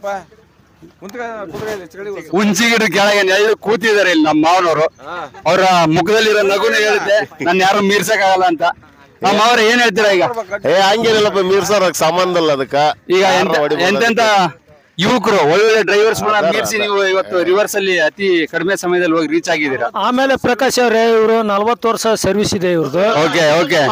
ಹುಂಚಿಗಿಡ ಕೆಳಗೆ ನೆರಳು ಕೂತಿದ್ದಾರೆ ಇಲ್ಲಿ ನಮ್ಮ ಮಾವನವರು ಅವರ ಮುಖದಲ್ಲಿರೋ ನಗುನೇ ಹೇಳುತ್ತೆ ನಾನು ಯಾರು ಮೀರ್ಸಕ್ಕಾಗಲ್ಲ ಅಂತ ನಮ್ಮ ಮಾವರ ಏನ್ ಹೇಳ್ತೀರಾ ಈಗ ಏ ಹಂಗೇನಿಲ್ಲಪ್ಪ ಮೀರ್ಸೋರಕ್ ಸಂಬಂಧ ಇಲ್ಲ ಅದಕ್ಕ ಈಗ ಯಾರೋ ಎಂತ ಹೊಡಿಬೋದು ಎಂತೆಂತ ಯುವಕರು ಒಳ್ಳೊಳ್ಳೆ ಡ್ರೈವರ್ಸ್ ಮೀರಿಸಿ ನೀವು ಇವತ್ತು ರಿವರ್ಸ್ ಅಲ್ಲಿ ಅತಿ ಕಡಿಮೆ ಸಮಯದಲ್ಲಿ ಹೋಗಿ ರೀಚ್ ಆಗಿದ್ದೀರಾ ಆಮೇಲೆ ಪ್ರಕಾಶ್ ಅವರೇ ಇವರು ನಲ್ವತ್ತು ವರ್ಷ ಸರ್ವಿಸ್ ಇದೆ ಇವ್ರದ್ದು ಓಕೆ ಓಕೆ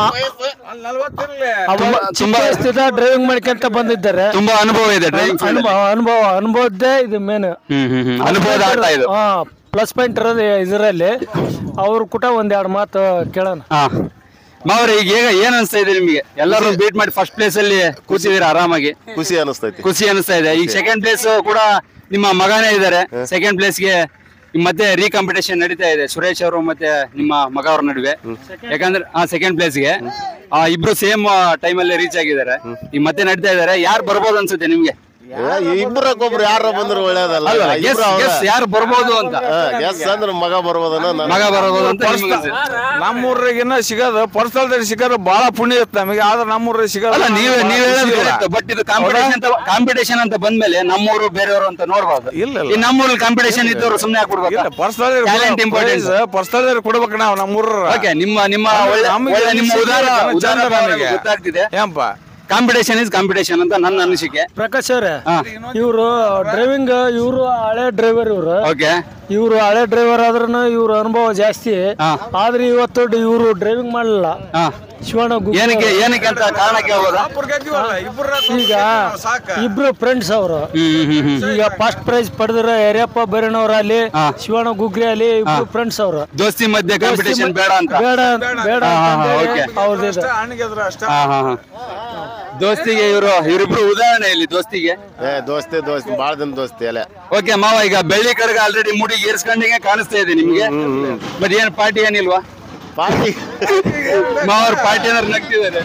ತುಂಬಾ ಡ್ರೈವಿಂಗ್ ಮಾಡ್ಕೊಂತ ಬಂದಿದ್ದಾರೆ ತುಂಬಾ ಅನುಭವ ಇದೆ ಡ್ರೈವಿಂಗ್ ಅನುಭವ ಅನುಭವ ಅನುಭವದ್ದೇ ಇದು ಮೇನ್ ಹ್ಮ್ ಹ್ಮ್ ಹ್ಮ್ ಅನುಭವದ ಆಟ ಇದು ಹಾ ಪ್ಲಸ್ ಪಾಯಿಂಟ್ ಇರೋದು ಇದರಲ್ಲಿ ಅವ್ರ ಕೂಡ ಒಂದೆರಡು ಮಾತು ಕೇಳೋಣ ಹಾ ಮಾವ್ರೆ ಈಗ ಹೇಗ ಏನ್ ಅನ್ಸ್ತಾ ಇದೆ ನಿಮಗೆ ಎಲ್ಲರೂ ಬೀಟ್ ಮಾಡಿ ಫಸ್ಟ್ ಪ್ಲೇಸ್ ಅಲ್ಲಿ ಕೂತಿದ್ದೀರಾ ಆರಾಮಾಗಿ ಖುಷಿ ಅನಿಸ್ತೈತಿ ಖುಷಿ ಅನಿಸ್ತಾ ಇದೆ ಈಗ ಸೆಕೆಂಡ್ ಪ್ಲೇಸ್ ಕೂಡ ನಿಮ್ಮ ಮಗನೇ ಇದ್ದಾರೆ ಸೆಕೆಂಡ್ ಪ್ಲೇಸ್ಗೆ ಮತ್ತೆ ರೀ ಕಾಂಪಿಟೇಷನ್ ನಡೀತಾ ಇದೆ ಸುರೇಶ್ ಅವರು ಮತ್ತೆ ನಿಮ್ಮ ಮಗ ಅವ್ರ ನಡುವೆ ಯಾಕಂದ್ರೆ ಆ ಸೆಕೆಂಡ್ ಪ್ಲೇಸ್ಗೆ ಆ ಇಬ್ರು ಸೇಮ್ ಟೈಮಲ್ಲಿ ರೀಚ್ ಆಗಿದ್ದಾರೆ ಈಗ ಮತ್ತೆ ನಡೀತಾ ಇದ್ದಾರೆ ಯಾರು ಬರ್ಬೋದು ಅನ್ಸುತ್ತೆ ನಿಮ್ಗೆ ಇಬ್ಬರಕ್ ಒಬ್ರು ಯಾರ ಬಂದ್ರು ಒಳ್ಳೇದಲ್ಲ ಅಲ್ವಾ? ಇಬ್ರು Guess- ಅವ್ರ. guess ಯಾರು ಬರ್ಬೋದು ಅಂತ ಹಾ, guess ಅಂದ್ರೆ ಮಗ ಬರ್ಬೋದನ್ನ ನಾನು- ಮಗ ಬರ್ಬೋದು ಅಂತ ನಿಮ್ಗೆ ಅನ್ಸುತ್ತೆ. ನಮ್ಮೂರಿಗಿನ್ನ ಸಿಗೋದು ಪರ್ಸಲ್ದಲ್ಲಿ ಸಿಗೋದು ಬಹಳ ಪುಣ್ಯ ಇರುತ್ತೆ ನಮಗೆ ಆದ್ರೆ ನಮ್ಮೂರಿಗೆ ಸಿಗೋದು ಅಲ್ಲ ನೀವೇ ಬಹಳ ನೀವ್ ಖುಷಿ ಇಲ್ಲ. ಹೇಳೋದು ಬಟ್ ಇದು ಕಾಂಪಿಟೇಷನ್ ಅಂತ ಕಾಂಪಿಟೇಷನ್ ಅಂತ ಬಂದ್ಮೇಲೆ ನಮ್ಮೂರು ಬೇರೆಯವರು ಅಂತ ನೋಡ್ಬಾರ್ದು ಇಲ್ಲ, ಇಲ್ಲ. ಈ ನಮ್ಮೂರಲ್ಲಿ ಕಾಂಪಿಟೇಷನ್ ಇದ್ದವರು ಸುಮ್ಮನೆ ಹಾಕ್ಬಿಡ್ಬೇಕು ಪರ್ಸನಲ್ ಟ್ಯಾಲೆಂಟ್ ಇಂಪಾರ್ಟೆಂಟ್ ಪರ್ಸನಲ್ ಕೊಡ್ಬೇಕು ನಾವು ನಮ್ಮೂರ ಓಕೆ ನಿಮ್ಮ ನಿಮ್ಮ ಒಳ್ಳೆ ನಮ್ಗೆ ಒಳ್ಳೆ ನಿಮ್ಮ ಅನಿಸಿಕೆ ಉದಾರ ಜನ ಉದಾರ ಭಾವನೆ ನನಗೆ. ಗೊತ್ತಾಗ್ತಿದೆ ಏನಪ್ಪ ಕಾಂಪಿಟೇಷನ್ ಇಸ್ ಕಾಂಪಿಟೇಷನ್ ಅಂತ ನನ್ನ ಅನಿಸಿಕೆ ಪ್ರಕಾಶ್ ಅವರೇ ಹಾ ಇವರು ಡ್ರೈವಿಂಗ್ ಇವರು ಹಳೆ ಡ್ರೈವರ್ ಇವರು ಓಕೆ ಇವರು ಹಳೆ ಡ್ರೈವರ್ ಆದ್ರೂ ಇವ್ರ ಅನುಭವ ಜಾಸ್ತಿ ಹಾ. ಆದ್ರೆ ಇವತ್ತು ಇವರು ಡ್ರೈವಿಂಗ್ ಮಾಡಲಿಲ್ಲ ಹಾ ಶಿವಣ್ಣ ಗುಗ್ಗಿ ಏನಕ್ಕೆ ಏನಕ್ಕೆ ಅಂತ ಕಾರಣಕ್ಕೆ ಹೋಗೋದಾ ಈಗ ಇಬ್ರು ಫ್ರೆಂಡ್ಸ್ ಅವರು ಹ್ಮ್ ಹ್ಮ್ ಹ್ಮ್ ಈಗ ಫಸ್ಟ್ ಪ್ರೈಸ್ ಪಡೆದ್ರ ಯರಿಯಪ್ಪ ಬೈರಣ್ಣವ್ರ ಅಲ್ಲಿ ಶಿವಣ್ಣ ಗುಗ್ರಿ ಅಲ್ಲಿ ಇಬ್ರು ಫ್ರೆಂಡ್ಸ್ ಅವರು ದೋಸ್ತಿ ಮಧ್ಯೆ ಕಾಂಪಿಟೇಷನ್ ಬೇಡ ಅಂತ ಬೇಡ ಬೇಡ ಹಾ, ಹಾ, ಹಾ, okay. ಅವ್ರದ್ದು ಹಾ ಹಾ ಹಾ ದೋಸ್ತಿಗೆ ಇವರು ಇವರಿಬ್ರು ಉದಾಹರಣೆ ಇಲ್ಲಿ ದೋಸ್ತಿಗೆ ಏ ದೋಸ್ತಿ ದೋಸ್ತಿ ಬಾಳ ದಿನ ದೋಸ್ತಿ ಅಲ್ಲ ಓಕೆ ಮಾವ ಈಗ ಬೆಳ್ಳಿ ಕಡೆಗ ಆಲ್ರೆಡಿ ಮುಡಿಗೆ ಏರ್ಸ್ಕೊಂಡಂಗೆ ಕಾಣಿಸ್ತಾ ಇದೆ ನಿಮ್ಗೆ ಮತ್ತೆ ಏನ್ ಪಾರ್ಟಿ ಏನಿಲ್ವಾ ಪಾರ್ಟಿ ಮಾವ್ರ ಪಾರ್ಟಿ ಏನಾರು ನಗ್ತಿದ್ದಾರೆ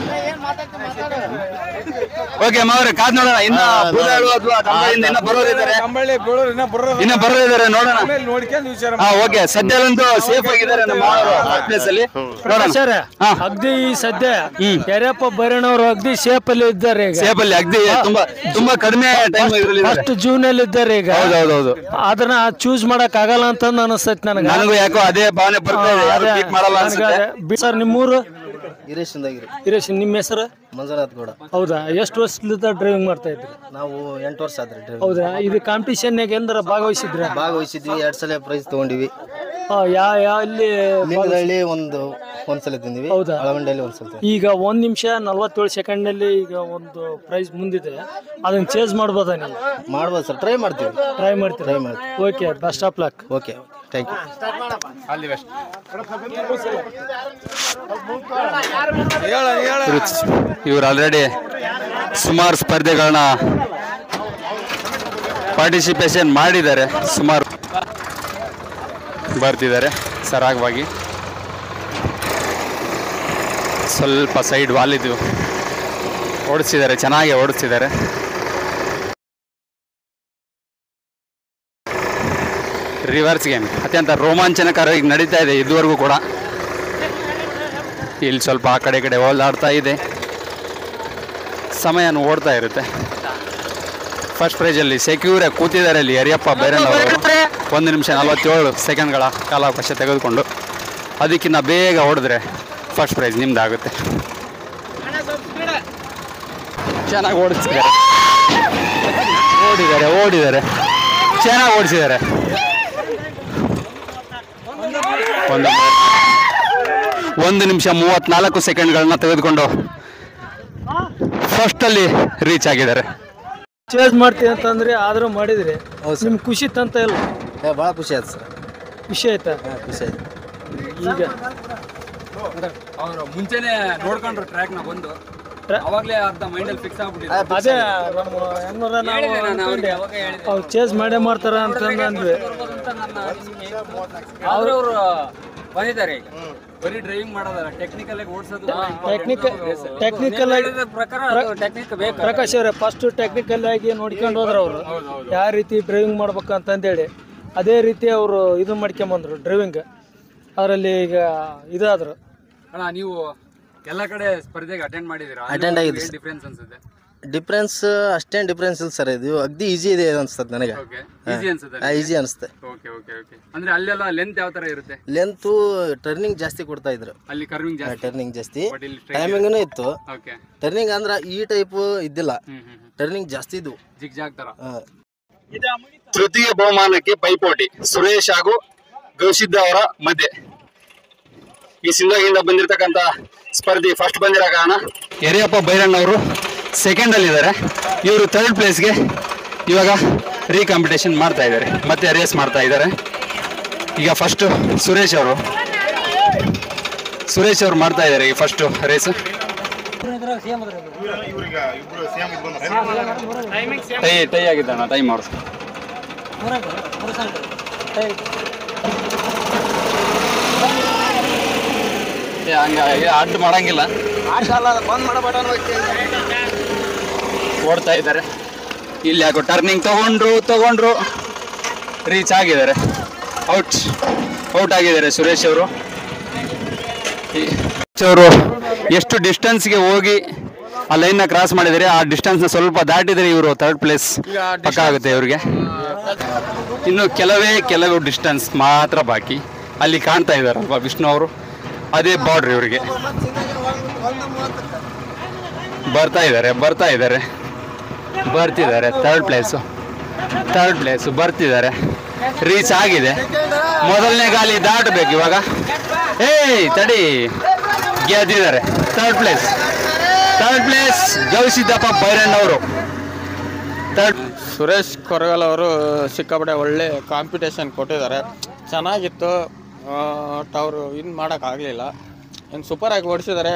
ಓಕೆ ಮಾವ್ರೆ ಕಾದ್ ನೋಡೋಣ ಇನ್ನ ಬೂದಾಳು ಅಥವಾ ಕಂಬಳಿಯಿಂದ ಇನ್ನ ಬರೋದಿದ್ದಾರೆ ಕಂಬಳಿ ಬೀಳೋರು ಇನ್ನ ಬರೋರು ಇನ್ನ ಬರೋದಿದ್ದಾರೆ ನೋಡೋಣ ಆಮೇಲೆ ನೋಡ್ಕೊಂಡು ವಿಚಾರ ಹಾ ಓಕೆ ಸದ್ಯದಂತೂ ಸೇಫ್ ಆಗಿದ್ದಾರೆ ನಮ್ಮ ಪ್ಲೇಸ್ ಅಲ್ಲಿ ನೋಡೋಣ ಸರ್ ಹಾ. ಅಗ್ದಿ ಈ ಸದ್ಯ ಯರಿಯಪ್ಪ ಬೈರಣ್ಣವ್ರು ಅಗ್ದಿ ಶೇಪ್ ಅಲ್ಲಿ ಇದ್ದಾರೆ ಈಗ ಸೇಫ್ ಅಲ್ಲಿ ಅಗ್ದಿ ತುಂಬಾ ತುಂಬಾ ಕಡಿಮೆ ಟೈಮ್ ಇದರಲ್ಲಿ ಫಸ್ಟ್ ಜೂನ್ ಅಲ್ಲಿ ಇದ್ದಾರೆ ಈಗ ಹೌದೌದೌದು ಅದನ್ನ ಚೂಸ್ ಮಾಡಕ್ ಆಗಲ್ಲ ಅಂತ ಅನಿಸ್ತೈತಿ ನನಗೆ ನನಗೂ ಯಾಕೋ ಅದೇ ಭಾವನೆ ಬರ್ತಾ ಇದೆ ಯಾರು beat ಮಾಡಲ್ಲ ಅನ್ಸುತ್ತೆ ಸರ್ ನಿಮ್ಮೂರು ಹಿರೇಶಿಂದಾಗಿರಿ ಹಿರೇಶ್ ನಿಮ್ಮ ಹೆಸರು ಮಂಜುನಾಥ್ ಗೌಡ ಹೌದಾ ಎಷ್ಟು ವರ್ಷದಿಂದ ಡ್ರೈವಿಂಗ್ ಮಾಡ್ತಾ ಇದ್ರಿ ನಾವು ಎಂಟು ವರ್ಷ ಆದ್ರಿ ಡ್ರೈವಿಂಗ್ ಹೌದಾ ಇದು ಕಾಂಪಿಟಿಷನ್ ಎಂದ್ರ ಭಾಗವಹಿಸಿದ್ರ ಭಾಗವಹಿಸಿದ್ವಿ ಎರಡ್ ಸಲ ಪ್ರೈಸ್ ತಗೊಂಡಿವಿ ಯಾ ಯಾ ಅಲ್ಲಿ ಲಿಂಗದಳ್ಳಿ ಒಂದು ಒಂದ್ಸಲ ತಿಂದಿವಿ ಹೌದಾ? ಅಳವಂಡಿಯಲ್ಲಿ ಒಂದ್ಸಲ ತಿಂದಿವಿ. ಈಗ ಒಂದ್ ನಿಮಿಷ ನಲ್ವತ್ತೇಳು ಸೆಕೆಂಡ್ ನಲ್ಲಿ ಈಗ ಒಂದು ಪ್ರೈಸ್ ಮುಂದಿದೆ ಅದನ್ನ ಚೇಂಜ್ ಮಾಡ್ಬೋದಾ ನೀವು ಮಾಡ್ಬೋದು ಸರ್ ಟ್ರೈ ಮಾಡ್ತೀವಿ ಟ್ರೈ ಮಾಡ್ತೀರಾ ಟ್ರೈ ಮಾಡ್ತೀವಿ okay best of luck okay thank you ಅಲ್ಲಿ ಬೆಸ್ಟ್ ಇವರು ಆಲ್ರೆಡಿ ಸುಮಾರು ಸ್ಪರ್ಧೆಗಳನ್ನ ಪಾರ್ಟಿಸಿಪೇಷನ್ ಮಾಡಿದ್ದಾರೆ ಸುಮಾರು ಬರ್ತಿದ್ದಾರೆ ಸರಾಗವಾಗಿ ಸ್ವಲ್ಪ ಸೈಡ್ ವಾಲಿದ್ದು ಓಡಿಸಿದ್ದಾರೆ ಚೆನ್ನಾಗಿ ಓಡಿಸ್ತಿದ್ದಾರೆ ರಿವರ್ಸ್ ಗೇಮ್ ಅತ್ಯಂತ ರೋಮಾಂಚನಕಾರವಾಗಿ ನಡೀತಾ ಇದೆ ಇದುವರೆಗೂ ಕೂಡ ಇಲ್ಲಿ ಸ್ವಲ್ಪ ಆ ಕಡೆ ಈ ಕಡೆ ಓಲಾಡ್ತಾ ಇದೆ ಸಮಯನ ಓಡ್ತಾ ಇರುತ್ತೆ ಫಸ್ಟ್ ಪ್ರೈಜಲ್ಲಿ ಸೆಕ್ಯೂರ್ ಕೂತಿದ್ದಾರೆ ಅಲ್ಲಿ ಯರಿಯಪ್ಪ ಬೈರಣ್ಣ ಅವರು ಒಂದು ನಿಮಿಷ ನಲವತ್ತೇಳು ಸೆಕೆಂಡ್ಗಳ ಕಾಲಾವಕಾಶ ತೆಗೆದುಕೊಂಡು ಅದಕ್ಕಿಂತ ಬೇಗ ಹೊಡೆದ್ರೆ ಫಸ್ಟ್ ಪ್ರೈಸ್ ನಿಮ್ದಾಗುತ್ತೆ ಚೆನ್ನಾಗಿ ಓಡಿಸಿದ್ದಾರೆ ಓಡಿದ್ದಾರೆ ಓಡಿದ್ದಾರೆ ಚೆನ್ನಾಗಿ ಓಡಿಸಿದ್ದಾರೆ ಒಂದು ಒಂದು ನಿಮಿಷ ಮೂವತ್ನಾಲ್ಕು ಸೆಕೆಂಡ್ಗಳನ್ನ ತೆಗೆದುಕೊಂಡು ಫಸ್ಟಲ್ಲಿ ರೀಚ್ ಆಗಿದ್ದಾರೆ ಚೇಂಜ್ ಮಾಡ್ತೀವಿ ಅಂತಂದ್ರೆ ಆದ್ರೂ ಮಾಡಿದ್ರಿ ನಿಮ್ ಖುಷಿ ತಂತ ಇಲ್ಲ ಭಾಳ ಖುಷಿ ಆಯ್ತು ಸರ್ ಖುಷಿ ಆಯ್ತಾ ಖುಷಿ ಆಯ್ತು ಈಗ ಅವರು ಮುಂಚೆನೆ ನೋಡ್ಕೊಂಡ್ರು ಟ್ರ್ಯಾಕ್ ನ ಬಂದು ಅವಾಗ್ಲೇ ಅರ್ಧ ಮೈಂಡಲ್ಲಿ ಫಿಕ್ಸ್ ಆಗ್ಬಿಟ್ಟಿದೆ ಅದೇ ನಮ್ಮ ಹೆಂಗರ ನಾವು ಅವ್ರು ಚೇಂಜ್ ಮಾಡೇ ಮಾಡ್ತಾರ ಅಂತಂದು ಅಂದ್ವಿ ಆದ್ರೆ ಅವರು ಬಂದಿದ್ದಾರೆ ಈಗ ಬರೀ ಡ್ರೈವಿಂಗ್ ಮಾಡೋದಲ್ಲ ಟೆಕ್ನಿಕಲ್ ಆಗಿ ಓಡಿಸೋದು ಟೆಕ್ನಿಕಲ್ ಟೆಕ್ನಿಕಲ್ ಆಗಿ ಪ್ರಕಾರ ಟೆಕ್ನಿಕ್ ಬೇಕು ಪ್ರಕಾಶ್ ಅವರೇ ಫಸ್ಟ್ ಟೆಕ್ನಿಕಲ್ ಆಗಿ ನೋಡ್ಕೊಂಡು ಹೋದ್ರ ಅವರು ಯಾವ ರೀತಿ ಡ್ರೈವಿಂಗ್ ಮಾಡ್ಬೇಕಂತಂದೇಳಿ ಅದೇ ರೀತಿ ಅವರು ಇದು ಮಾಡ್ಕೊಂಬಂದ್ರು ಡ್ರೈವಿಂಗ್ ಅದರಲ್ಲಿ ಈಗ ಇದಾದ್ರು ಅಣ್ಣ ನೀವು ಎಲ್ಲ ಕಡೆ ಸ್ಪರ್ಧೆಗೆ ಅಟೆಂಡ್ ಮಾಡಿದೀರಾ Attend ಆಗಿದೆ sir. ಡಿಫ್ರೆನ್ಸ್ ಅನ್ಸುತ್ತೆ ಡಿಫ್ರೆನ್ಸ್ ಅಷ್ಟೇನು ಡಿಫ್ರೆನ್ಸ್ ಇಲ್ಲ ಸರ್ ಇದು ಅಗ್ದಿ ಈಜಿ ಇದೆ ಅನ್ಸ್ತದೆ ನನಗೆ ಓಕೆ ಈಸಿ ಅನ್ಸುತ್ತೆ ಈಜಿ ಅನಿಸುತ್ತೆ ಓಕೆ ಓಕೆ ಓಕೆ ಅಂದ್ರೆ ಅಲ್ಲೆಲ್ಲ ಲೆಂತ್ ಯಾವ ತರ ಇರುತ್ತೆ ಲೆಂತು ಟರ್ನಿಂಗ್ ಜಾಸ್ತಿ ಕೊಡ್ತಾ ಇದ್ರು ಅಲ್ಲಿ ಕರ್ವಿಂಗ್ ಜಾಸ್ತಿ ಟರ್ನಿಂಗ್ ಜಾಸ್ತಿ But ಇಲ್ಲಿ straight ಟೈಮಿಂಗ್ನು ಇತ್ತು ಓಕೆ ಟರ್ನಿಂಗ್ ಅಂದ್ರೆ ಈ ಟೈಪ್ ಇದ್ದಿಲ್ಲ ಟರ್ನಿಂಗ್ ಜಾಸ್ತಿ ಇದ್ವು ಜಿಗ್ ಜಾಗ್ ತರ ಹಾ. ತೃತೀಯ ಬಹುಮಾನಕ್ಕೆ ಪೈಪೋಟಿ ಸುರೇಶ್ ಹಾಗೂ ಗೌಸಿದ್ದ ಅವರ ಮಧ್ಯೆ ಈ ಸಿಂಧಗಿಂದ ಬಂದಿರತಕ್ಕಂತ ಸ್ಪರ್ಧಿ ಫಸ್ಟ್ ಬಂದಿರೋ ಕಾರಣ ಯರಿಯಪ್ಪ ಬೈರಣ್ಣ ಅವರು ಸೆಕೆಂಡ್ ಅಲ್ಲಿ ಇದ್ದಾರೆ ಇವರು ಥರ್ಡ್ ಪ್ಲೇಸ್ಗೆ ಇವಾಗ ರೀ ಕಾಂಪಿಟೇಷನ್ ಮಾಡ್ತಾ ಇದ್ದಾರೆ ಮತ್ತೆ ರೇಸ್ ಮಾಡ್ತಾ ಇದ್ದಾರೆ ಈಗ ಫಸ್ಟ್ ಸುರೇಶ್ ಅವರು ಸುರೇಶ್ ಅವರು ಮಾಡ್ತಾ ಇದ್ದಾರೆ ಈ ಫಸ್ಟ್ ರೇಸ್ ಟೈ ಟೈ ಆಗಿದ್ದಣ್ಣ ಟೈಮ್ ಅವ್ರು ಏ, ಹಂಗ ಏ, ಅಡ್ಡ ಮಾಡಂಗಿಲ್ಲ ಓಡ್ತಾ ಇದ್ದಾರೆ ಇಲ್ಲಿ ಯಾಕೋ ಟರ್ನಿಂಗ್ ತಗೊಂಡ್ರು ತಗೊಂಡ್ರು ರೀಚ್ ಆಗಿದ್ದಾರೆ ಔಟ್ ಔಟ್ ಆಗಿದ್ದಾರೆ ಸುರೇಶ್ ಅವರು ಅವರು ಎಷ್ಟು ಡಿಸ್ಟೆನ್ಸ್ಗೆ ಹೋಗಿ ಆ ಲೈನ್ನ ಕ್ರಾಸ್ ಮಾಡಿದರೆ ಆ ಡಿಸ್ಟೆನ್ಸ್ನ ಸ್ವಲ್ಪ ದಾಟಿದರೆ ಇವರು ಥರ್ಡ್ ಪ್ಲೇಸ್ ಪಕ್ಕ ಆಗುತ್ತೆ ಇವ್ರಿಗೆ ಇನ್ನು ಕೆಲವೇ ಕೆಲವು ಡಿಸ್ಟೆನ್ಸ್ ಮಾತ್ರ ಬಾಕಿ ಅಲ್ಲಿ ಕಾಣ್ತಾ ಇದ್ದಾರಲ್ವಾ ವಿಷ್ಣು ಅವರು ಅದೇ ಬಾರ್ಡ್ರ್ ಇವರಿಗೆ ಬರ್ತಾ ಇದ್ದಾರೆ ಬರ್ತಾ ಇದ್ದಾರೆ ಬರ್ತಿದ್ದಾರೆ ಥರ್ಡ್ ಪ್ಲೇಸು ಥರ್ಡ್ ಪ್ಲೇಸು ಬರ್ತಿದ್ದಾರೆ ರೀಚ್ ಆಗಿದೆ ಮೊದಲನೇ ಗಾಲಿ ದಾಟಬೇಕು ಇವಾಗ ಏಯ್ ತಡಿ ಗೆದ್ದಿದ್ದಾರೆ third place third place Gavisiddappa ಬೈರಣ್ಣವರು ಥರ್ಡ್ ಸುರೇಶ್ ಕೊರಗಲ್ ಅವರು ಸಿಕ್ಕಾಪಟ್ಟೆ ಒಳ್ಳೆ ಕಾಂಪಿಟೇಷನ್ ಕೊಟ್ಟಿದ್ದಾರೆ ಚೆನ್ನಾಗಿತ್ತು ಬಟ್ ಅವರು ಇನ್ ಮಾಡೋಕ್ಕಾಗಲಿಲ್ಲ ಏನು ಸೂಪರ್ ಆಗಿ ಓಡಿಸಿದ್ದಾರೆ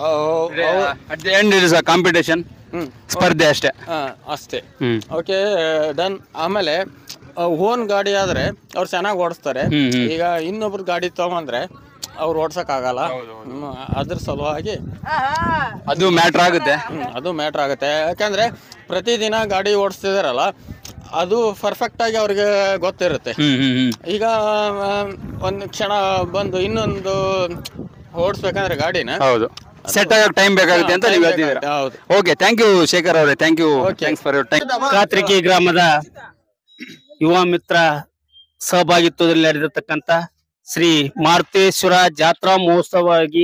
at the end is a competition ಸ್ಪರ್ಧೆ ಅಷ್ಟೇ ಅಷ್ಟೇ ಹ್ಮ್ ಓಕೆ ಡನ್ ಆಮೇಲೆ ಓನ್ ಗಾಡಿ ಆದ್ರೆ ಅವ್ರು ಚೆನ್ನಾಗಿ ಓಡಿಸ್ತಾರೆ ಹ್ಮ್, ಹ್ಮ್. ಈಗ ಇನ್ನೊಬ್ರು ಗಾಡಿ ತಗೊಂಡ್ರೆ ಅವ್ರು ಓಡ್ಸಕ್ಕಾಗಲ್ಲ ಹ್ಮ್, ಅದ್ರ ಸಲುವಾಗಿ ಅದು ಮ್ಯಾಟ್ರ್ ಆಗುತ್ತೆ ಹ್ಮ್, ಅದು ಮ್ಯಾಟ್ರ್ ಆಗುತ್ತೆ ಯಾಕಂದ್ರೆ ಪ್ರತಿದಿನ ಗಾಡಿ ಓಡಿಸ್ತಿದಾರಲ್ಲ ಅದು ಪರ್ಫೆಕ್ಟ್ ಆಗಿ ಅವ್ರಿಗೆ ಗೊತ್ತಿರುತ್ತೆ ಹ್ಮ್ ಹ್ಮ್ ಹ್ಮ್ ಈಗ ಆ, ಒಂದು ಕ್ಷಣ ಬಂದು ಇನ್ನೊಂದು ಓಡಿಸ್ಬೇಕಂದ್ರೆ ಗಾಡಿನ ಹೌದು ಸೆಟ್ ಆಗಕ್ಕೆ ಟೈಮ್ ಬೇಕಾಗುತ್ತೆ ಅಂತ ನೀವು ಹೇಳ್ತಿದ್ದೀರಾ ಹೌದು ಓಕೆ ಥ್ಯಾಂಕ್ ಯು ಶೇಖರ್ ಅವರೇ thank you thanks for your time Katriki ಗ್ರಾಮದ ಯುವ ಮಿತ್ರ ಸಹಭಾಗಿತ್ವದಲ್ಲಿ ನಡೆದಿರ್ತಕ್ಕಂಥ ಶ್ರೀ ಮಾರುತೇಶ್ವರ ಜಾತ್ರಾ ಮಹೋತ್ಸವವಾಗಿ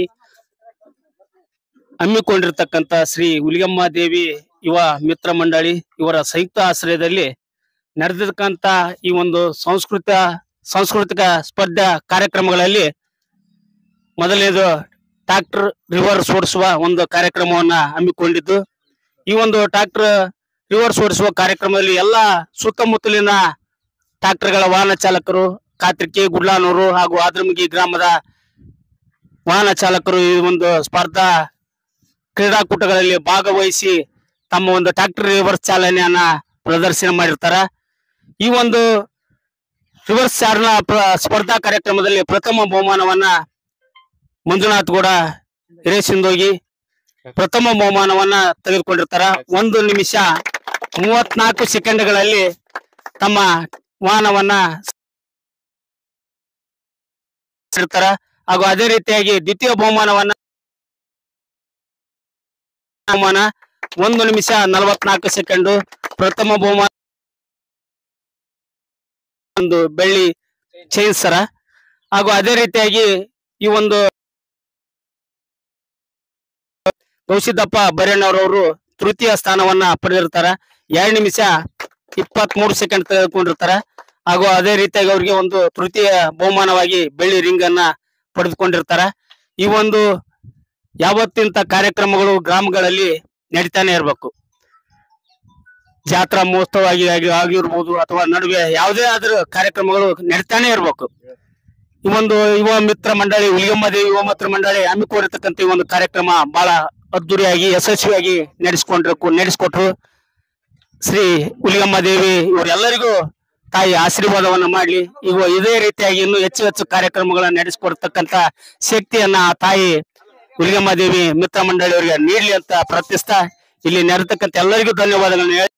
ಹಮ್ಮಿಕೊಂಡಿರ್ತಕ್ಕಂಥ ಶ್ರೀ ಹುಲಿಗಮ್ಮ ದೇವಿ ಯುವ ಮಿತ್ರ ಮಂಡಳಿ ಇವರ ಸಂಯುಕ್ತ ಆಶ್ರಯದಲ್ಲಿ ನಡೆದಿರ್ತಕ್ಕಂಥ ಈ ಒಂದು ಸಂಸ್ಕೃತ ಸಾಂಸ್ಕೃತಿಕ ಸ್ಪರ್ಧಾ ಕಾರ್ಯಕ್ರಮಗಳಲ್ಲಿ ಮೊದಲನೇದು ಟ್ರಾಕ್ಟರ್ ರಿವರ್ಸ್ ಓಡಿಸುವ ಒಂದು ಕಾರ್ಯಕ್ರಮವನ್ನ ಹಮ್ಮಿಕೊಂಡಿದ್ದು ಈ ಒಂದು ಟ್ರಾಕ್ಟರ್ ರಿವರ್ಸ್ ಓಡಿಸುವ ಕಾರ್ಯಕ್ರಮದಲ್ಲಿ ಎಲ್ಲ ಸುತ್ತಮುತ್ತಲಿನ ಟ್ರಾಕ್ಟರ್ಗಳ ವಾಹನ ಚಾಲಕರು ಕಾತ್ರಿಕೆ ಗುಡ್ಲಾನೂರು ಹಾಗೂ ಆದ್ರಮಗಿ ಗ್ರಾಮದ ವಾಹನ ಚಾಲಕರು ಈ ಒಂದು ಸ್ಪರ್ಧಾ ಕ್ರೀಡಾಕೂಟಗಳಲ್ಲಿ ಭಾಗವಹಿಸಿ ತಮ್ಮ ಒಂದು ಟ್ರಾಕ್ಟರ್ ರಿವರ್ಸ್ ಚಾಲನೆಯನ್ನ ಪ್ರದರ್ಶನ ಮಾಡಿರ್ತಾರ ಈ ಒಂದು ರಿವರ್ಸ್ ಚಾಲನಾ ಪ್ರ- ಸ್ಪರ್ಧಾ ಕಾರ್ಯಕ್ರಮದಲ್ಲಿ ಪ್ರಥಮ ಬಹುಮಾನವನ್ನ ಮಂಜುನಾಥ್ ಗೌಡ ಹಿರೇಸಿಂದೋಗಿ ಪ್ರಥಮ ಬಹುಮಾನವನ್ನ ತೆಗೆದುಕೊಂಡಿರ್ತಾರ ಒಂದು ನಿಮಿಷ ಮೂವತ್ನಾಲ್ಕು ಸೆಕೆಂಡ್ಗಳಲ್ಲಿ ತಮ್ಮ ವಾಹನವನ್ನ ಇರ್ತಾರ ಹಾಗೂ ಅದೇ ರೀತಿಯಾಗಿ ದ್ವಿತೀಯ ಬಹುಮಾನವನ್ನ ಬಹುಮಾನ ಒಂದು ನಿಮಿಷ ನಲವತ್ನಾಲ್ಕು ಸೆಕೆಂಡು ಪ್ರಥಮ ಬಹುಮಾನ ಒಂದು ಬೆಳ್ಳಿ ಚೈನ್ ಸರ ಹಾಗೂ ಅದೇ ರೀತಿಯಾಗಿ ಈ ಒಂದು ಗೌಸಿದ್ದಪ್ಪ ಬರೇಣ್ಣವರವರು ತೃತೀಯ ಸ್ಥಾನವನ್ನ ಪಡೆದಿರ್ತಾರ ಎರಡು ನಿಮಿಷ ಇಪ್ಪತ್ತ್ ಮೂರು ಸೆಕೆಂಡ್ ತೆಗೆದುಕೊಂಡಿರ್ತಾರ ಹಾಗೂ ಅದೇ ರೀತಿಯಾಗಿ ಅವರಿಗೆ ಒಂದು ತೃತೀಯ ಬಹುಮಾನವಾಗಿ ಬೆಳ್ಳಿ ರಿಂಗ್ ಅನ್ನ ಪಡೆದುಕೊಂಡಿರ್ತಾರ ಈ ಒಂದು ಯಾವತ್ತಿಂತ ಕಾರ್ಯಕ್ರಮಗಳು ಗ್ರಾಮಗಳಲ್ಲಿ ನಡೀತಾನೆ ಇರಬೇಕು ಜಾತ್ರಾ ಮಹೋತ್ಸವ ಆಗಿ ಆಗಿ- ಆಗಿರ್ಬೋದು ಅಥವಾ ನಡುವೆ ಯಾವುದೇ ಆದ್ರೂ ಕಾರ್ಯಕ್ರಮಗಳು ನಡೀತಾನೆ ಇರಬೇಕು ಈ ಒಂದು ಯುವ ಮಿತ್ರ ಮಂಡಳಿ ಹುಲಿಗಮ್ಮ ದೇವಿ ಯುವ ಮಿತ್ರ ಮಂಡಳಿ ಹಮ್ಮಿಕೊಂಡಿರ್ತಕ್ಕಂಥ ಈ ಒಂದು ಕಾರ್ಯಕ್ರಮ ಬಹಳ ಅದ್ದೂರಿಯಾಗಿ ಯಶಸ್ವಿಯಾಗಿ ನಡೆಸ್ಕೊಂಡ್ರು ನಡೆಸ್ಕೊಟ್ರು ಶ್ರೀ ಹುಲಿಗಮ್ಮ ದೇವಿ ಇವರೆಲ್ಲರಿಗೂ ತಾಯಿ ಆಶೀರ್ವಾದವನ್ನ ಮಾಡ್ಲಿ ಈಗ ಇದೇ ರೀತಿಯಾಗಿ ಇನ್ನೂ ಹೆಚ್ಚು ಹೆಚ್ಚು ಕಾರ್ಯಕ್ರಮಗಳನ್ನ ನಡೆಸಿಕೊಡ್ತಕ್ಕಂತ ಶಕ್ತಿಯನ್ನ ಆ ತಾಯಿ ಹುಲಿಗಮ್ಮ ದೇವಿ ಮಿತ್ರ ಮಂಡಳಿಯವರಿಗೆ ನೀಡ್ಲಿ ಅಂತ ಪ್ರಾರ್ಥಿಸ್ತಾ ಇಲ್ಲಿ ನೆರೆತಕ್ಕಂತ ಎಲ್ಲರಿಗೂ ಧನ್ಯವಾದಗಳನ್ನ ಹೇಳಿ